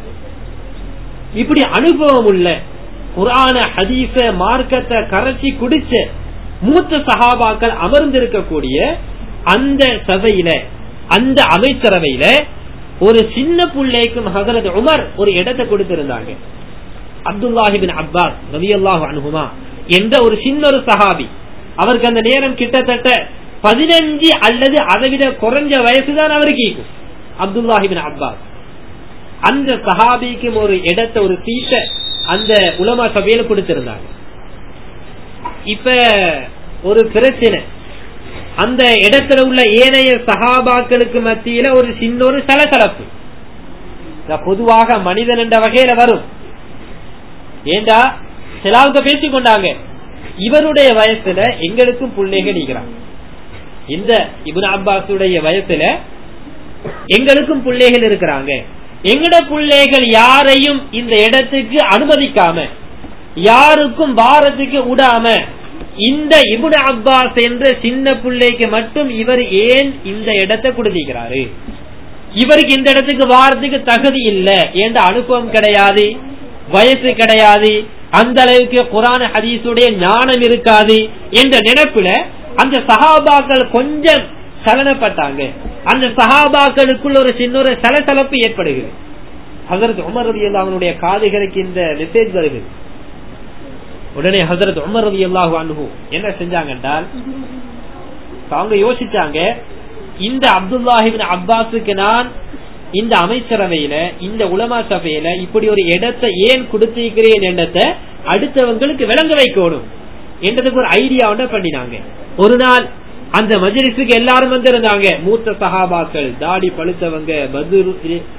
இப்படி அனுபவம் உள்ள குரான ஹதீச மார்க்கத்தை கரைச்சி குடிச்ச மூத்த சகாபாக்கள் அமர்ந்திருக்கக்கூடிய அந்த சபையில அந்த அமைச்சரவையில ஒரு சின்ன பிள்ளைக்கும் ஹசரத் உமர் ஒரு இடத்தை கொடுத்திருந்தாங்க அப்துல்லாஹிபின் அப்பாஸ் ரவி அல்லாஹு அனுகுமா என்ற ஒரு சின்ன ஒரு சஹாபி அவருக்கு அந்த நேரம் கிட்டத்தட்ட பதினஞ்சு அல்லது அதை விட குறைஞ்ச வயசுதான் அவருக்கு இருக்கும் அப்துல்லாஹிபின் அப்பாஸ் அந்த சஹாபிக்கும் ஒரு இடத்தை ஒரு சீட்டை அந்த உலமா சபையில கொடுத்திருந்தாங்க இப்ப ஒரு பிரச்சனை அந்த இடத்துல உள்ள ஏனைய சகாபாக்களுக்கு மத்தியில ஒரு சின்ன ஒரு சலசலப்பு பொதுவாக மனிதன் என்ற வகையில வரும் ஏண்டா சிலாவுக்கு பேசிக் கொண்டாங்க இவருடைய வயசுல எங்களுக்கும் பிள்ளைகள் நீக்கிறாங்க இந்த இபுன் அப்பாசுடைய வயசுல எங்களுக்கும் பிள்ளைகள் இருக்கிறாங்க எங்கட பிள்ளைகள் யாரையும் இந்த இடத்துக்கு அனுமதிக்காம யாருக்கும் பாரத்துக்கு விடாம இந்த இபுன் அப்பாஸ் என்ற சின்ன பிள்ளைக்கு மட்டும் இவர் ஏன் இந்த இடத்தை கொடுத்திருக்கிறாரு இவருக்கு இந்த இடத்துக்கு வாரத்துக்கு தகுதி இல்ல என்ற அனுபவம் கிடையாது வயசு கிடையாது அந்த அளவுக்கு குரான ஹதீஸுடைய ஞானம் இருக்காது என்ற நினைப்புல அந்த சகாபாக்கள் கொஞ்சம் சலனப்பட்டாங்க அந்த சகாபாக்களுக்குள்ள ஒரு சின்ன ஒரு சலசலப்பு ஏற்படுகிறது ஹசரத் உமர் ரவி அவனுடைய காதுகளுக்கு இந்த மெசேஜ் வருகிறது உடனே ஹசரத் உமர் ரவி அல்லாஹு அனுகு என்ன செஞ்சாங்க என்றால் அவங்க யோசிச்சாங்க இந்த அப்துல்லாஹிபின் அப்பாஸுக்கு நான் இந்த அமைச்சரவையில இந்த உலமா சபையில இப்படி ஒரு இடத்தை ஏன் கொடுத்திருக்கிறேன் என்றதை அடுத்தவங்களுக்கு விளங்க வைக்கணும் என்றதுக்கு ஒரு ஐடியா ஒன்ன பண்ணினாங்க ஒரு நாள் அந்த மஜிலிசுக்கு எல்லாரும் வந்திருந்தாங்க மூத்த சகாபாக்கள் தாடி பழுத்தவங்க பதுர்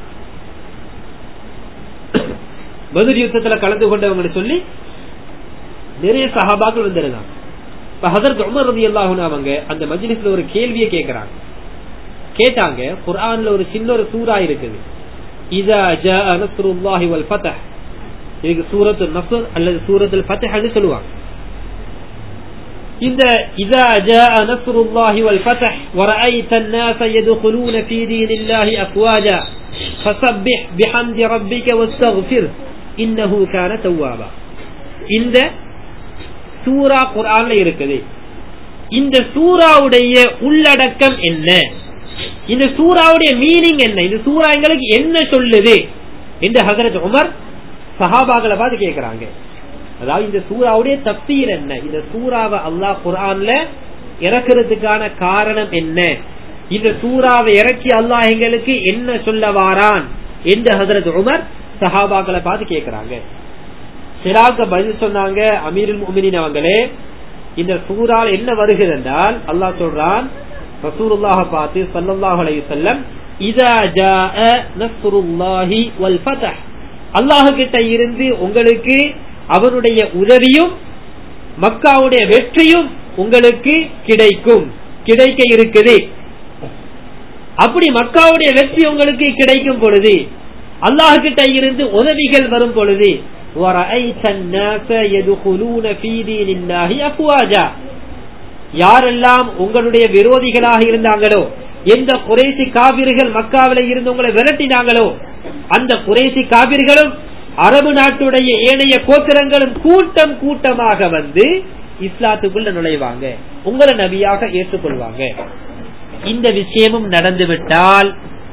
பதுர் யுத்தத்துல கலந்து கொண்டவங்க சொல்லி நிறைய சகாபாக்கள் வந்திருந்தாங்க இப்ப ஹசரத் உமர் ரவி அல்லாஹுன்னு அவங்க அந்த மஜ்லிஸ்ல ஒரு கேள்வியை கேட்கிறாங்க கேட்டாங்க குர்ஆன்ல ஒரு சின்ன ஒரு சூறா இருக்குது இதா ஜா நஸ்ருல்லாஹி வல் ஃபதஹ் இதுக்கு சூரத்து நஸ்ர் அல்லது சூரத்துல் ஃபத்ஹ் சொல்லுவாங்க இந்த இதா ஜா நஸ்ருல்லாஹி வல் ஃபத்ஹ் ورأيت الناس يدخلون في دين الله أفواجا فسبح بحمد ربك واستغفر إنه كان توابا இந்த சூரா குர்ஆன்ல இருக்குது இந்த சூராவுடைய உள்ளடக்கம் என்ன இந்த சூறாவுடைய மீனிங் என்ன இந்த சூறா எங்களுக்கு என்ன சொல்லுது என்று ஹசரத் உமர் சஹாபாக்களை பார்த்து கேட்கிறாங்க அதாவது இந்த சூறாவுடைய தப்தீர் என்ன இந்த சூறாவை அல்லாஹ் குரான்ல இறக்குறதுக்கான காரணம் என்ன இந்த சூறாவை இறக்கி அல்லாஹ் எங்களுக்கு என்ன சொல்ல வாரான் என்று ஹசரத் உமர் சஹாபாக்களை பார்த்து கேட்கிறாங்க சிராக்க பதில் சொன்னாங்க அமீருல் முமினின் அவங்களே இந்த சூறால் என்ன வருகிறது என்றால் அல்லாஹ் சொல்றான் ரசூலுல்லாஹ பார்த்து ஸல்லல்லாஹு அலைஹி வஸல்லம் இதா ஜாஅ நஸ்ருல்லாஹி வல் ஃபத்ஹ் அல்லாஹ் கிட்ட இருந்து உங்களுக்கு அவருடைய உதவியும் மக்காவுடைய வெற்றியும் உங்களுக்கு கிடைக்கும் கிடைக்க இருக்குது அப்படி மக்காவுடைய வெற்றி உங்களுக்கு கிடைக்கும் பொழுது அல்லாஹ் கிட்ட இருந்து உதவிகள் வரும் பொழுது وَرَأَيْتَ النَّاسَ يَدْخُلُونَ فِي دِينِ اللَّهِ أَفْوَاجًا யாரெல்லாம் உங்களுடைய விரோதிகளாக இருந்தாங்களோ எந்த குறைசி காவிர்கள் மக்காவில இருந்து உங்களை விரட்டினாங்களோ அந்த குறைசி காவிர்களும் அரபு நாட்டுடைய ஏனைய கோத்திரங்களும் கூட்டம் கூட்டமாக வந்து இஸ்லாத்துக்குள்ள நுழைவாங்க உங்களை நபியாக ஏற்றுக்கொள்வாங்க இந்த விஷயமும் நடந்துவிட்டால்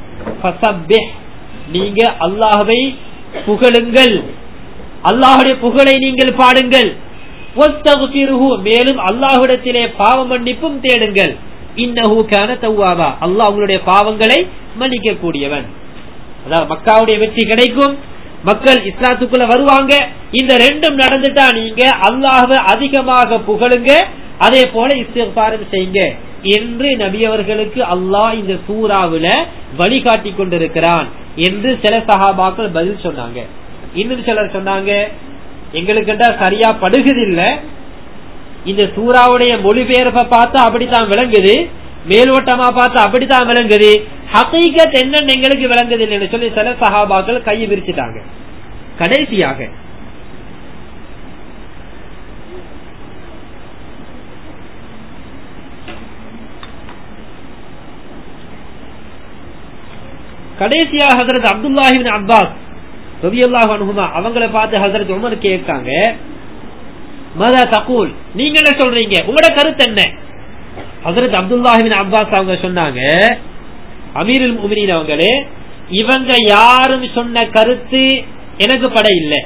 நீங்க அல்லாஹவை புகழுங்கள் அல்லாஹுடைய புகழை நீங்கள் பாடுங்கள் மேலும் அல்லாஹுடத்திலே பாவ மன்னிப்பும் தேடுங்கள் இன்னஹு கான தவ்வாபா அல்லாஹ் உங்களுடைய பாவங்களை மன்னிக்க கூடியவன் அதாவது மக்காவுடைய வெற்றி கிடைக்கும் மக்கள் இஸ்லாத்துக்குள்ள வருவாங்க இந்த ரெண்டும் நடந்துட்டா நீங்க அல்லாஹ அதிகமாக புகழுங்க அதே போல இஸ்திஃபாரம் செய்யுங்க என்று நபியவர்களுக்கு அல்லாஹ் இந்த சூறாவுல வழிகாட்டி கொண்டிருக்கிறான் என்று சில சகாபாக்கள் பதில் சொன்னாங்க இன்னும் சிலர் சொன்னாங்க எங்களுக்கு சரியா படுகுதில்ல இந்த சூறாவுடைய மொழிபெயர்ப்பை பார்த்தா அப்படித்தான் விளங்குது மேலோட்டமா பார்த்தா அப்படித்தான் விளங்குது ஹகீகத் என்னன்னு எங்களுக்கு விளங்குது இல்லைன்னு சொல்லி சில சகாபாக்கள் கையை விரிச்சிட்டாங்க கடைசியாக கடைசியாக ஹசரத் அப்துல்லாஹிபின் அப்பாஸ் ரபியுல்லாஹ் அனுகுமா அவங்களை பார்த்து ஹசரத் உமர் கேட்காங்க மதா தகூல் நீங்க என்ன சொல்றீங்க உங்களோட கருத்து என்ன ஹசரத் அப்துல்லாஹிபின் அப்பாஸ் அவங்க சொன்னாங்க அமீருல் முமினின் அவங்களே இவங்க யாரும் சொன்ன கருத்து எனக்கு பட இல்லை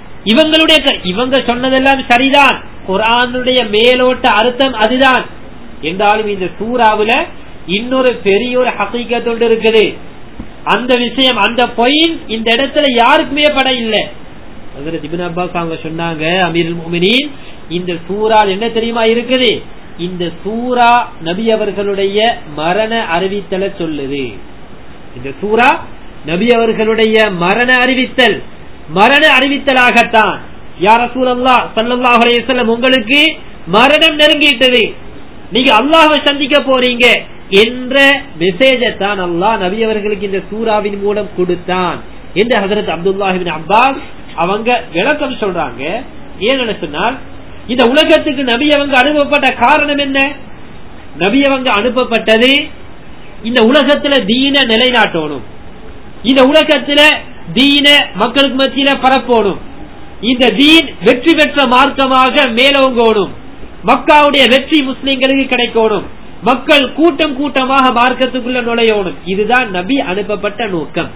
இவங்களுடைய இவங்க சொன்னதெல்லாம் சரிதான் குரானுடைய மேலோட்ட அர்த்தம் அதுதான் என்றாலும் இந்த சூறாவுல இன்னொரு பெரிய ஒரு ஹசீகத்தொண்டு இருக்குது அந்த விஷயம் அந்த பொயின் இந்த இடத்துல யாருக்குமே பட இல்லை ஹஜரத் இப்னு அப்பாஸ் அவங்க சொன்னாங்க அமீருல் முஃமினீன் இந்த சூறா என்ன தெரியுமா இருக்குது இந்த சூரா நபி அவர்களுடைய மரண அறிவித்தலை சொல்லுது இந்த சூரா நபி அவர்களுடைய மரண அறிவித்தல் மரண அறிவித்தலாகத்தான் யார சூழல்லா சல்லல்லாஹு அலைஹி வஸல்லம் உங்களுக்கு மரணம் நெருங்கிட்டது நீங்க அல்லாஹ்வை சந்திக்க போறீங்க என்ற மெசேஜை தான் அல்லாஹ் நபி அவர்களுக்கு இந்த சூறாவின் மூலம் கொடுத்தான் என்று ஹசரத் அப்துல்லாஹிபின் அப்பாஸ் அவங்க விளக்கம் சொல்றாங்க ஏன்னு சொன்னால் இந்த உலகத்துக்கு நபி அவங்க அனுப்பப்பட்ட காரணம் என்ன நபி அவங்க அனுப்பப்பட்டது இந்த உலகத்துல தீன நிலைநாட்டணும் இந்த உலகத்துல தீன மக்களுக்கு மத்தியில பரப்பணும் இந்த தீன் வெற்றி பெற்ற மார்க்கமாக மேலோங்கணும் மக்காவுடைய வெற்றி முஸ்லிம்களுக்கு கிடைக்கணும் மக்கள் கூட்டம் கூட்டமாக மார்க்கத்துக்குள்ள நுழையணும் இதுதான் நபி அனுப்பப்பட்ட நோக்கம்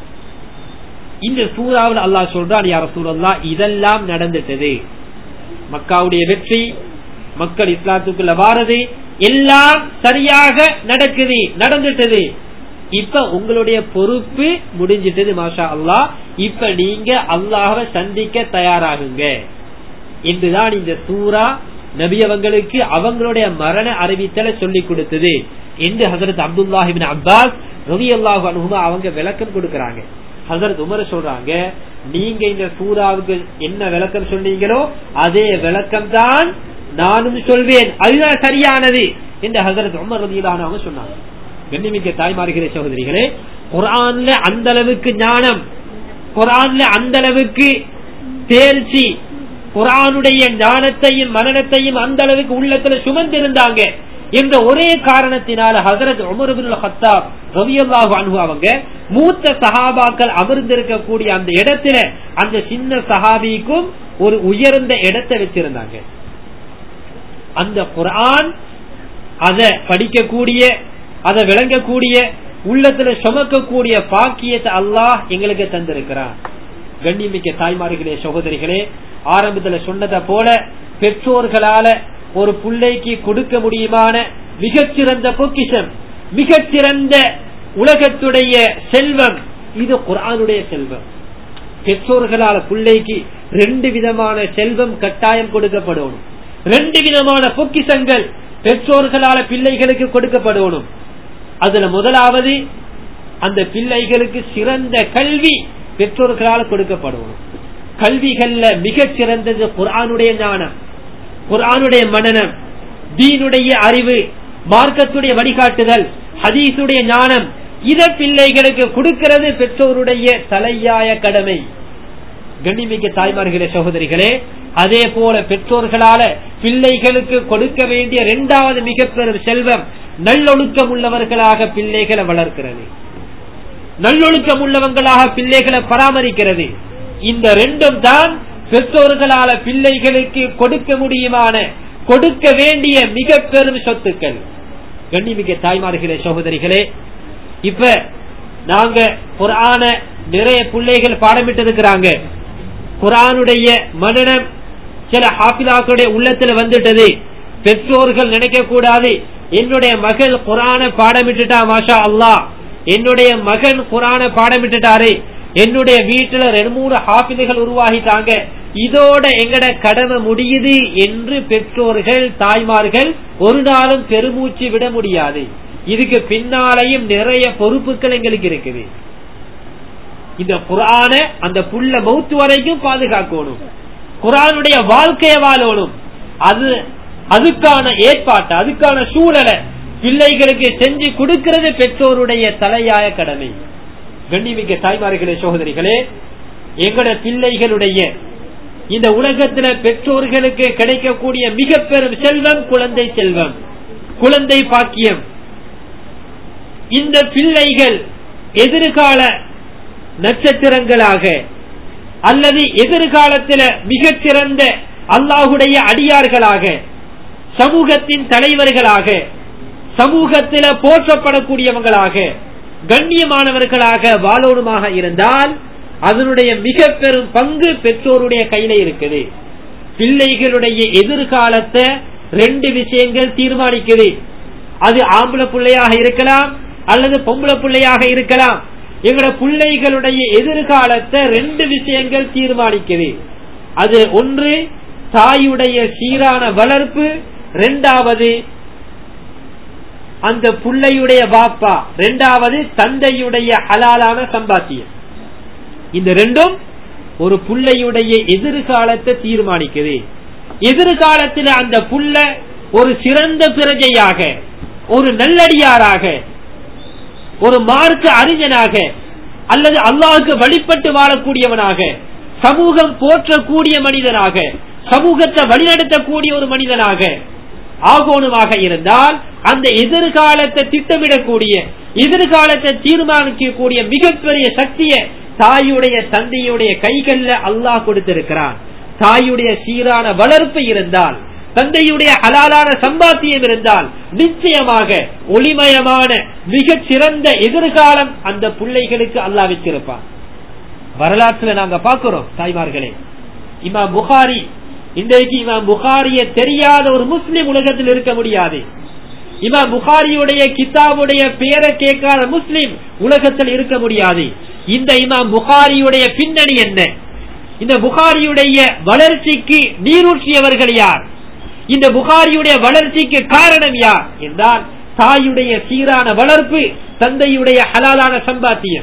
இந்த சூறாவில் அல்லாஹ் சொல்றான் யார சூழல்லா இதெல்லாம் நடந்துட்டது மக்காவுடைய வெற்றி மக்கள் இஸ்லாத்துக்குள்ள வாரது எல்லாம் சரியாக நடக்குது நடந்துட்டது இப்ப உங்களுடைய பொறுப்பு முடிஞ்சிட்டது மாஷா அல்லாஹ் இப்ப நீங்க அல்லாஹவை சந்திக்க தயாராகுங்க என்றுதான் இந்த சூரா நபி அவங்களுக்கு அவங்களுடைய மரண அறிவித்தலை சொல்லி கொடுத்தது என்று ஹசரத் அப்துல்லாஹிபின் அப்பாஸ் ரவி அல்லாஹ் அவங்க விளக்கம் கொடுக்கறாங்க ஹசரத் உமர் சொல்றாங்க நீங்க இந்த சூறாவுக்கு என்ன விளக்கம் சொன்னீங்களோ அதே விளக்கம் தான் நானும் சொல்வேன் அதுதான் சரியானது என்று ஹசரத் உமர் ரதியிலான அவங்க சொன்னாங்க கண்ணிமிக்க தாய்மார்களே சகோதரிகளே குரான்ல அந்த அளவுக்கு ஞானம் குரான்ல அந்த அளவுக்கு தேர்ச்சி குரானுடைய ஞானத்தையும் மரணத்தையும் அந்த அளவுக்கு உள்ளத்துல சுமந்திருந்தாங்க என்ற ஒரே காரணத்தினால ஹசரத் உமர்பின் ஹத்தாப் ரவியல்லாஹு அன்பு அவங்க மூத்த சஹாபாக்கள் அமர்ந்திருக்கக்கூடிய அந்த இடத்துல அந்த சின்ன சஹாபிக்கும் ஒரு உயர்ந்த இடத்தை வச்சிருந்தாங்க அந்த குரான் அத படிக்கக்கூடிய அதை விளங்கக்கூடிய உள்ளத்துல சுமக்கக்கூடிய பாக்கியத்தை அல்லாஹ் எங்களுக்கு தந்திருக்கிறான் கண்ணிமிக்க தாய்மார்களே சகோதரிகளே ஆரம்பத்துல சொன்னதை போல பெற்றோர்களால ஒரு பிள்ளைக்கு கொடுக்க முடியுமான மிகச்சிறந்த பொக்கிஷம் மிகச்சிறந்த உலகத்துடைய செல்வம் இது குரானுடைய செல்வம் பெற்றோர்களால பிள்ளைக்கு ரெண்டு விதமான செல்வம் கட்டாயம் கொடுக்கப்படணும் ரெண்டு விதமான பொக்கிஷங்கள் பெற்றோர்களால பிள்ளைகளுக்கு கொடுக்கப்படணும் அதுல முதலாவது அந்த பிள்ளைகளுக்கு சிறந்த கல்வி பெற்றோர்களால் கொடுக்கப்படணும் கல்விகள்ல மிகச் சிறந்தது குரானுடைய ஞானம் குரானுடைய மனநம் தீனுடைய அறிவு மார்க்கத்துடைய வழிகாட்டுதல் ஹதீசுடைய ஞானம் இத பிள்ளைகளுக்கு கொடுக்கிறது பெற்றோருடைய தலையாய கடமை கண்ணிமிக்க தாய்மார்களே சகோதரிகளே அதே போல பெற்றோர்களால பிள்ளைகளுக்கு கொடுக்க வேண்டிய இரண்டாவது மிக பெரும் செல்வம் நல்லொழுக்கம் உள்ளவர்களாக பிள்ளைகளை வளர்க்கிறது நல்லொழுக்கம் உள்ளவங்களாக பிள்ளைகளை பராமரிக்கிறது இந்த ரெண்டும் தான் பெற்றோர்களால பிள்ளைகளுக்கு கொடுக்க முடியுமான கொடுக்க வேண்டிய மிக பெரும் சொத்துக்கள் கண்ணிமிக்க தாய்மார்களே சகோதரிகளே இப்ப நாங்க குரான நிறைய பிள்ளைகள் பாடமிட்டு இருக்கிறாங்க குரானுடைய மனநம் சில ஹாபிலாக்களுடைய உள்ளத்துல வந்துட்டது பெற்றோர்கள் நினைக்க கூடாது என்னுடைய மகள் குரான பாடமிட்டுட்டா மாஷா அல்லாஹ் என்னுடைய மகன் குரான பாடமிட்டுட்டாரு என்னுடைய வீட்டுல ரெண்டு மூணு ஹாபிதுகள் உருவாகிட்டாங்க இதோட எங்கட கடமை முடியுது என்று பெற்றோர்கள் தாய்மார்கள் ஒரு நாளும் பெருமூச்சு விட முடியாது இதுக்கு பின்னாலையும் நிறைய பொறுப்புகள் எங்களுக்கு இருக்குது இந்த குரான அந்த புள்ள மௌத்து வரைக்கும் பாதுகாக்கணும் குரானுடைய வாழ்க்கைய வாழணும் அது அதுக்கான ஏற்பாட்டை அதுக்கான சூழலை பிள்ளைகளுக்கு செஞ்சு கொடுக்கிறது பெற்றோருடைய தலையாய கடமை கண்ணிமிக்க தாய்மார்களே சகோதரிகளே எங்கட பிள்ளைகளுடைய இந்த உலகத்துல பெற்றோர்களுக்கு கிடைக்கக்கூடிய மிக பெரும் செல்வம் குழந்தை செல்வம் குழந்தை பாக்கியம் இந்த பிள்ளைகள் எதிர்கால நட்சத்திரங்களாக அல்லது எதிர்காலத்தில் மிகச்சிறந்த அல்லாஹுடைய அடியார்களாக சமூகத்தின் தலைவர்களாக சமூகத்தில போற்றப்படக்கூடியவங்களாக கண்ணியமானவர்களாக வாழோடுமாக இருந்தால் அதனுடைய மிக பெரும் பங்கு பெற்றோருடைய கையில இருக்குது பிள்ளைகளுடைய எதிர்காலத்தை ரெண்டு விஷயங்கள் தீர்மானிக்குது அது ஆம்பளை பிள்ளையாக இருக்கலாம் அல்லது பொம்பளை பிள்ளையாக இருக்கலாம் எங்களோட பிள்ளைகளுடைய எதிர்காலத்தை ரெண்டு விஷயங்கள் தீர்மானிக்குது அது ஒன்று தாயுடைய சீரான வளர்ப்பு இரண்டாவது அந்த புள்ளையுடைய பாப்பா இரண்டாவது தந்தையுடைய ஹலாலான சம்பாத்தியம் இந்த ரெண்டும் ஒரு புள்ளையுடைய எதிர்காலத்தை தீர்மானிக்குது எதிர்காலத்தில் அந்த புள்ள ஒரு சிறந்த பிரஜையாக ஒரு நல்லடியாராக ஒரு மார்க்க அறிஞனாக அல்லது அல்லாஹுக்கு வழிபட்டு வாழக்கூடியவனாக சமூகம் போற்றக்கூடிய மனிதனாக சமூகத்தை வழிநடத்தக்கூடிய ஒரு மனிதனாக ஆகோணுமாக இருந்தால் அந்த எதிர்காலத்தை திட்டமிடக்கூடிய எதிர்காலத்தை தீர்மானிக்கக்கூடிய மிகப்பெரிய சக்தியை தாயுடைய தந்தையுடைய கைகள்ல அல்லாஹ் கொடுத்திருக்கிறான் தாயுடைய சீரான வளர்ப்பு இருந்தால் தந்தையுடைய ஹலாலான சம்பாத்தியம் இருந்தால் நிச்சயமாக ஒளிமயமான மிகச் சிறந்த எதிர்காலம் அந்த பிள்ளைகளுக்கு அல்லாஹ் வச்சிருப்பான் வரலாற்றுல நாங்க பாக்குறோம் தாய்மார்களே இமாம் புகாரி இன்றைக்கு இமாம் புகாரிய தெரியாத ஒரு முஸ்லிம் உலகத்தில் இருக்க முடியாது இமாம் புகாரியுடைய கிதாபுடைய பேரை கேட்காத முஸ்லிம் உலகத்தில் இருக்க முடியாது இந்த இமாம் புகாரியுடைய பின்னணி என்ன இந்த புகாரியுடைய வளர்ச்சிக்கு நீரூற்றியவர்கள் யார் இந்த புகாரியுடைய வளர்ச்சிக்கு காரணம் யார் என்றால் தாயுடைய சீரான வளர்ப்பு தந்தையுடைய ஹலாலான சம்பாத்தியம்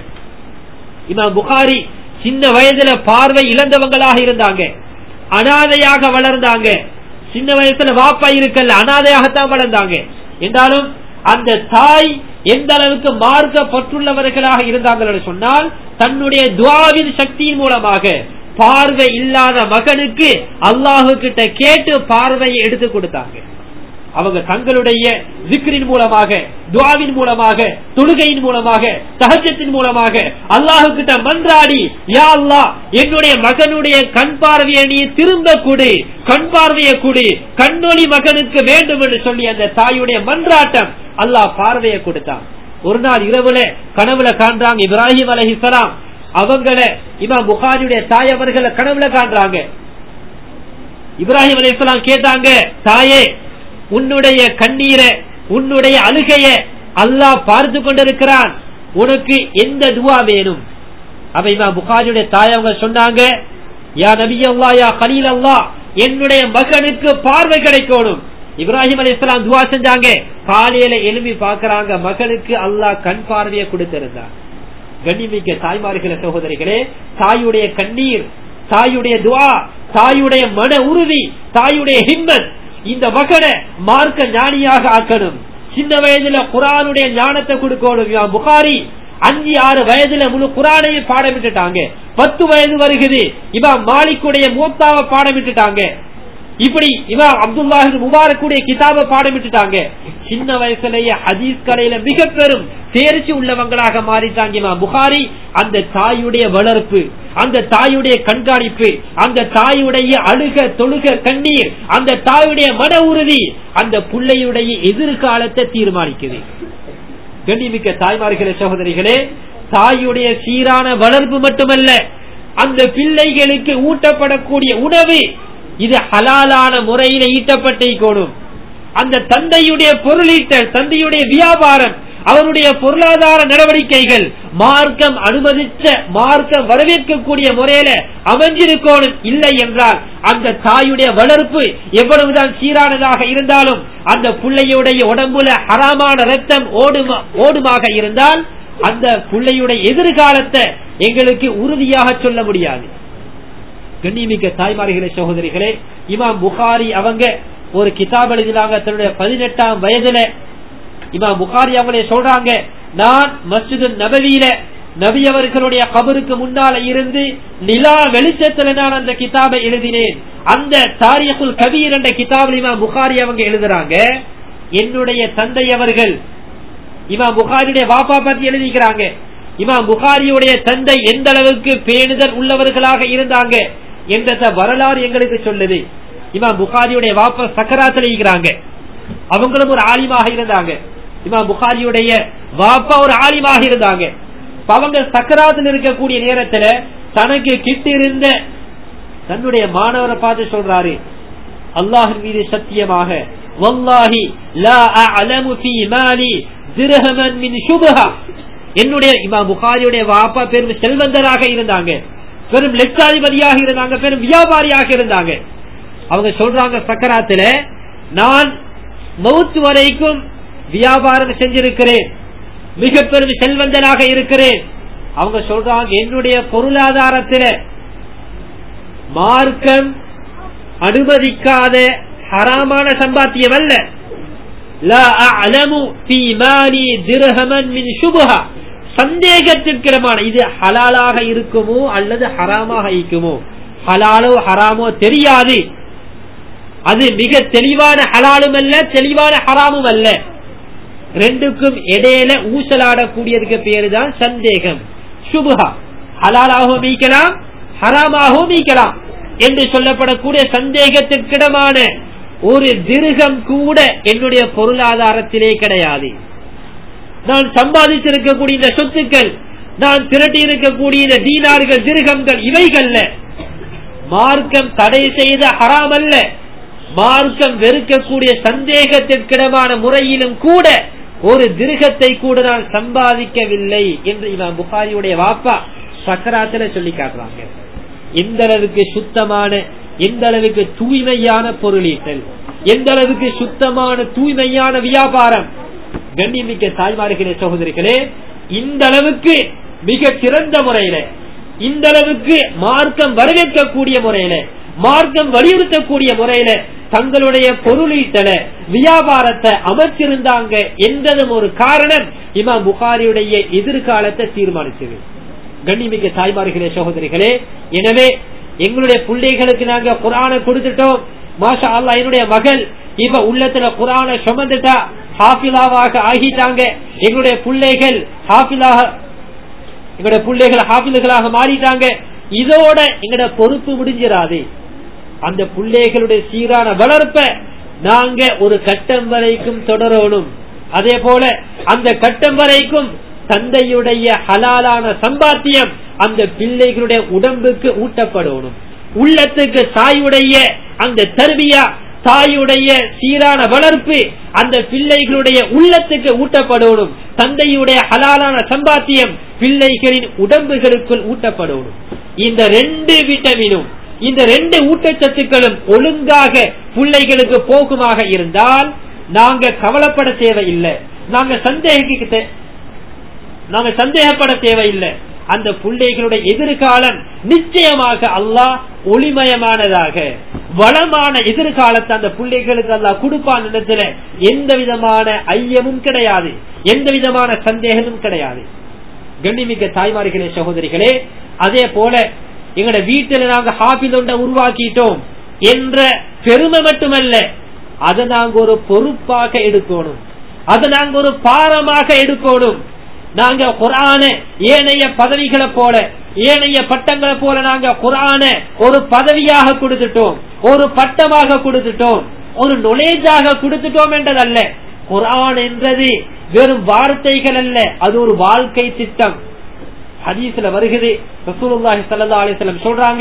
இமாம் புகாரி சின்ன வயதுல பார்வை இழந்தவங்களாக இருந்தாங்க அனாதையாக வளர்ந்தாங்க சின்ன வயசுல வாப்பா இருக்கல்ல அனாதையாகத்தான் வளர்ந்தாங்க என்றாலும் அந்த தாய் எந்த அளவுக்கு மார்க்கப்பட்டுள்ளவர்களாக இருந்தார்கள் சொன்னால் தன்னுடைய துவாவின் சக்தியின் மூலமாக பார்வை இல்லாத மகனுக்கு அல்லாஹு கிட்ட கேட்டு பார்வையை எடுத்து கொடுத்தாங்க அவங்க தங்களுடைய விக்ரின் மூலமாக துவாவின் மூலமாக தொழுகையின் மூலமாக தகஜத்தின் மூலமாக அல்லாஹு கிட்ட மன்றாடி யா அல்லா என்னுடைய மகனுடைய கண் பார்வையை நீ திரும்ப கொடு கண் பார்வையை கொடு கண்ணொளி மகனுக்கு வேண்டும் என்று சொல்லி அந்த தாயுடைய மன்றாட்டம் அல்லாஹ் பார்வையை கொடுத்தான் ஒரு நாள் இரவுல கனவுல காண்றாங்க இப்ராஹிம் அலஹிசலாம் அவங்கள இமாம் புகாரியுடைய தாய் அவர்களை கனவுல காண்றாங்க இப்ராஹிம் அலிஸ்லாம் கேட்டாங்க தாயே உன்னுடைய கண்ணீரை உன்னுடைய அழுகைய அல்லாஹ் பார்த்து கொண்டிருக்கிறான் உனக்கு எந்த துவா வேணும் அப்ப இமாம் புகாரியுடைய தாய் அவங்க சொன்னாங்க யா நபி அல்லா யா கலீல் அல்லா என்னுடைய மகனுக்கு பார்வை கிடைக்கணும் இப்ராஹிம் அலி இஸ்லாம் துவா செஞ்சாங்க காலையில எழுப்பி பாக்குறாங்க மகனுக்கு அல்லாஹ் கண் பார்வையை கொடுத்திருந்தார் கண்ணிமிக்க தாய்மார்களே சகோதரிகளே தாயுடைய கண்ணீர் தாயுடைய துவா தாயுடைய மன உறுதி தாயுடைய ஹிம்மத் இந்த மகனை மார்க்க ஞானியாக ஆக்கணும் சின்ன வயதுல குரானுடைய ஞானத்தை கொடுக்கணும் புகாரி அஞ்சு ஆறு வயதுல முழு குரானையும் பாடம் விட்டுட்டாங்க பத்து வயது வருகுது இவன் மாலிக்குடைய மூத்தாவை பாடம் விட்டுட்டாங்க இப்படி இவன் அப்துல்லாஹி முபாரக்குடைய கிதாப பாடம் விட்டுட்டாங்க சின்ன வயசுலயே ஹதீஸ் கடையில மிக பெரும் தேர்ச்சி உள்ளவங்களாக மாறிட்டாங்க இவன் புகாரி அந்த தாயுடைய வளர்ப்பு அந்த தாயுடைய கண்காணிப்பு அந்த தாயுடைய அழுக தொழுக கண்ணீர் அந்த தாயுடைய மன உறுதி அந்த பிள்ளையுடைய எதிர்காலத்தை தீர்மானிக்குது கண்ணிமிக்க தாய்மார்களே சகோதரிகளே தாயுடைய சீரான வளர்ப்பு மட்டுமல்ல அந்த பிள்ளைகளுக்கு ஊட்டப்படக்கூடிய உணவு இது ஹலாலான முறையில ஈட்டப்பட்டிருக்கணும் அந்த தந்தையுடைய பொருளீட்டல் தந்தையுடைய வியாபாரம் அவருடைய பொருளாதார நடவடிக்கைகள் மார்க்கம் அனுமதிச்ச மார்க்கம் வரவேற்கக்கூடிய முறையில அமைஞ்சிருக்கணும் இல்லை என்றால் அந்த தாயுடைய வளர்ப்பு எவ்வளவுதான் சீரானதாக இருந்தாலும் அந்த பிள்ளையுடைய உடம்புல ஹராமான ரத்தம் ஓடுமா ஓடுமாக இருந்தால் அந்த பிள்ளையுடைய எதிர்காலத்தை எங்களுக்கு உறுதியாக சொல்ல முடியாது கண்ணிமிக்க தாய்மார்களே சகோதரிகளே இமாம் புகாரி அவங்க ஒரு கிதாப் எழுதினாங்க தன்னுடைய பதினெட்டாம் வயதுல இமாம் புகாரி அவங்களே சொல்றாங்க நான் மஸ்ஜிது நபவியில நபி அவர்களுடைய கபருக்கு முன்னால இருந்து நிலா வெளிச்சத்துல நான் அந்த கிதாபை எழுதினேன் அந்த தாரியகுல் கபீர் என்ற கிதாபில் இமாம் புகாரி அவங்க எழுதுறாங்க என்னுடைய தந்தை அவர்கள் இமாம் புகாரியுடைய வாப்பா பத்தி எழுதிக்கிறாங்க இமாம் புகாரியுடைய தந்தை எந்த அளவுக்கு பேணுதல் உள்ளவர்களாக இருந்தாங்க என்ற வரலாறு எங்களுக்கு சொல்லுது இமாம் புகாரியுடைய வாப்பா சக்கராத்தில் இருக்கிறாங்க அவங்களும் ஒரு ஆலிமாக இருந்தாங்க இமாம் புகாரியுடைய வாப்பா ஒரு ஆலிமாக இருந்தாங்க அவங்க சக்கராத்தில் இருக்கக்கூடிய நேரத்துல தனக்கு கிட்ட இருந்த தன்னுடைய மாணவரை பார்த்து சொல்றாரு அல்லாஹின் மீது சத்தியமாக வல்லாஹி லா அஅலமு ஃபீ மாலி திர்ஹமன் மின் சுபஹா என்னுடைய இமாம் புகாரியுடைய வாப்பா பெரும் செல்வந்தராக இருந்தாங்க பெரும் லட்சாதிபதியாக இருந்தாங்க பெரும் வியாபாரியாக இருந்தாங்க அவங்க சொல்றாங்க சக்கராத்துல நான் மவுத்து வரைக்கும் வியாபாரம் செஞ்சிருக்கிறேன் மிக பெரும் செல்வந்தனாக இருக்கிறேன் அவங்க சொல்றாங்க என்னுடைய பொருளாதாரத்தில மார்க்கம் அனுமதிக்காத ஹராமான சம்பாத்தியம் அல்ல லா அஅலமு ஃபீ மாலி திர்ஹமன் மின் சுபஹா சந்தேகத்திற்கிடமான இது ஹலாலாக இருக்குமோ அல்லது ஹராமாக இருக்குமோ ஹலாலோ ஹராமோ தெரியாது அது மிக தெளிவான ஹலாலும் அல்ல தெளிவான ஹராமும் அல்ல ரெண்டுக்கும் இடையில ஊசலாடக்கூடியதுக்கு பேரு தான் சந்தேகம் சுபுகா ஹலாலாகவும் மீக்கலாம் ஹராமாகவும் மீக்கலாம் என்று சொல்லப்படக்கூடிய சந்தேகத்திற்கிடமான ஒரு திருகம் கூட என்னுடைய பொருளாதாரத்திலே கிடையாது நான் சம்பாதிச்சிருக்கக்கூடிய இந்த சொத்துக்கள் நான் திரட்டி இருக்கக்கூடிய இந்த தீனார்கள் திருகங்கள் இவைகள்ல மார்க்கம் தடை செய்த ஹராம் அல்ல மார்க்கம் வெறுக்கக்கூடிய சந்தேகத்திற்கிடமான முறையிலும் கூட ஒரு திருகத்தை கூட நான் சம்பாதிக்கவில்லை என்று இவன் புகாரியுடைய வாப்பா சக்கராத்துல சொல்லி காட்டுறாங்க எந்த அளவுக்கு சுத்தமான எந்த அளவுக்கு தூய்மையான பொருளீட்டல் எந்த அளவுக்கு சுத்தமான தூய்மையான வியாபாரம் கண்ணியமிக்க தாய்மார்களே சகோதரிகளே இந்த அளவுக்கு மிக சிறந்த முறையில இந்த அளவுக்கு மார்க்கம் வரவேற்கக்கூடிய முறையில மார்க்கம் வலியுறுத்தக்கூடிய முறையில தங்களுடைய பொருளீட்டல வியாபாரத்தை அமைச்சிருந்தாங்க என்றதும் ஒரு காரணம் இமாம் புகாரியுடைய எதிர்காலத்தை தீர்மானிச்சது கண்ணிமிக்க தாய்மார்களே சகோதரிகளே எனவே எங்களுடைய பிள்ளைகளுக்கு நாங்க குரானை கொடுத்துட்டோம் மாஷா அல்லா என்னுடைய மகள் இப்ப உள்ளத்துல குரானை சுமந்துட்டா ஹாஃபிலாவாக ஆகிட்டாங்க எங்களுடைய பிள்ளைகள் ஹாஃபிலாக எங்களுடைய பிள்ளைகள் ஹாஃபில்களாக மாறிட்டாங்க இதோட எங்களோட பொறுப்பு முடிஞ்சிடாது அந்த பிள்ளைகளுடைய சீரான வளர்ப்ப நாங்க ஒரு கட்டம் வரைக்கும் தொடரணும் அதே போல அந்த கட்டம் வரைக்கும் தந்தையுடைய ஹலாலான சம்பாத்தியம் அந்த பிள்ளைகளுடைய உடம்புக்கு ஊட்டப்படணும் உள்ளத்துக்கு தாயுடைய அந்த தருவியா தாயுடைய சீரான வளர்ப்பு அந்த பிள்ளைகளுடைய உள்ளத்துக்கு ஊட்டப்படணும் தந்தையுடைய ஹலாலான சம்பாத்தியம் பிள்ளைகளின் உடம்புகளுக்குள் ஊட்டப்படணும் இந்த ரெண்டு விட்டமினும் இந்த ரெண்டு ஊட்டச்சத்துக்களும் ஒழுங்காக பிள்ளைகளுக்கு போக்குமாக இருந்தால் நாங்க கவலைப்பட தேவையில்லை நாங்க சந்தேகிக்க நாங்க சந்தேகப்பட தேவையில்லை அந்த பிள்ளைகளுடைய எதிர்காலம் நிச்சயமாக அல்லாஹ் ஒளிமயமானதாக வளமான எதிர்காலத்தை அந்த பிள்ளைகளுக்கு அல்லாஹ் கொடுப்பான் இடத்துல எந்த விதமான ஐயமும் கிடையாது எந்த விதமான சந்தேகமும் கிடையாது கண்ணிமிக்க தாய்மார்களே சகோதரிகளே அதே போல எங்கட வீட்டுல நாங்க ஹாபில் ஒன்றை உருவாக்கிட்டோம் என்ற பெருமை மட்டுமல்ல அதை நாங்க ஒரு பொறுப்பாக எடுக்கணும் அதை நாங்க ஒரு பாரமாக எடுக்கணும் நாங்க குரான ஏனைய பதவிகளை போல ஏனைய பட்டங்களை போல நாங்க குரான ஒரு பதவியாக கொடுத்துட்டோம் ஒரு பட்டமாக கொடுத்துட்டோம் ஒரு நொலேஜாக கொடுத்துட்டோம் என்றதல்ல குரான் என்றது வெறும் வார்த்தைகள் அல்ல அது ஒரு வாழ்க்கை திட்டம் ஹதீஸ்ல வருகிறது ரசூலுல்லாஹி ஸல்லல்லாஹு அலைஹி வஸல்லம் சொல்றாங்க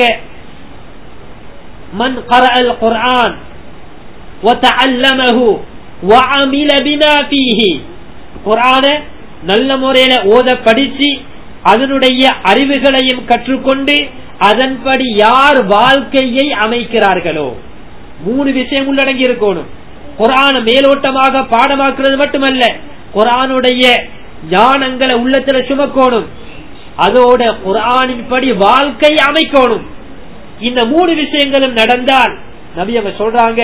மன் قرأ القرآن وتعلمه وعمل بما فيه குர்ஆன நல்ல முறையில ஓத படிச்சு அதனுடைய அறிவுகளையும் கற்றுக்கொண்டு அதன்படி யார் வாழ்க்கையை அமைக்கிறார்களோ மூணு விஷயம் உள்ளடங்கி இருக்கணும் குரான மேலோட்டமாக பாடமாக்குறது மட்டுமல்ல குரானுடைய ஞானங்களை உள்ளத்துல சுமக்கணும் அதோட குரானின் படி வாழ்க்கை அமைக்கணும் இந்த மூணு விஷயங்களும் நடந்தால் நபி அவங்க சொல்றாங்க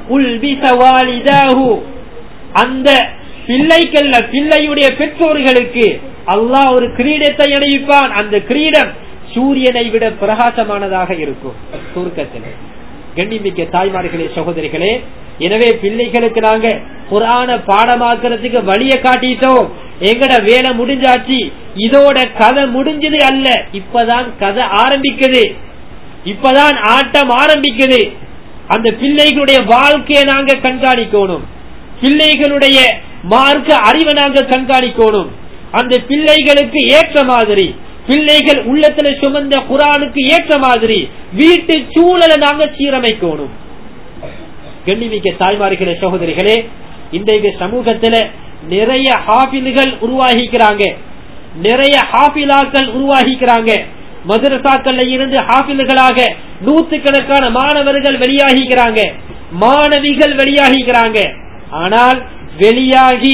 அந்த பிள்ளைகள்ல பிள்ளையுடைய பெற்றோர்களுக்கு அல்லாஹ் ஒரு கிரீடத்தை அணிவிப்பான் அந்த கிரீடம் சூரியனை விட பிரகாசமானதாக இருக்கும் சுருக்கத்தில் கண்ணிமிக்க தாய்மார்களே சகோதரிகளே எனவே பிள்ளைகளுக்கு நாங்க குரான பாடமாக்குறதுக்கு வழிய காட்டிட்டோம் எங்கட வேலை முடிஞ்சாச்சு இதோட கதை முடிஞ்சது அல்ல இப்பதான் கதை ஆரம்பிக்குது இப்பதான் ஆட்டம் ஆரம்பிக்குது அந்த பிள்ளைகளுடைய வாழ்க்கையை நாங்க கண்காணிக்கணும் பிள்ளைகளுடைய மார்க்க அறிவை நாங்க கண்காணிக்கணும் அந்த பிள்ளைகளுக்கு ஏற்ற மாதிரி பிள்ளைகள் உள்ளத்துல சுமந்த குரானுக்கு ஏற்ற மாதிரி வீட்டு சூழலை நாங்க சீரமைக்கணும் கண்ணிமிக்க தாய்மார்களே சகோதரிகளே இன்றைக்கு சமூகத்துல நிறைய ஹாபில்கள் உருவாகிக்கிறாங்க நிறைய ஹாபிலாக்கள் உருவாகிக்கிறாங்க மதுரசாக்கள்ல இருந்து ஹாபில்களாக நூத்துக்கணக்கான மாணவர்கள் வெளியாகிக்கிறாங்க மாணவிகள் வெளியாகிக்கிறாங்க ஆனால் வெளியாகி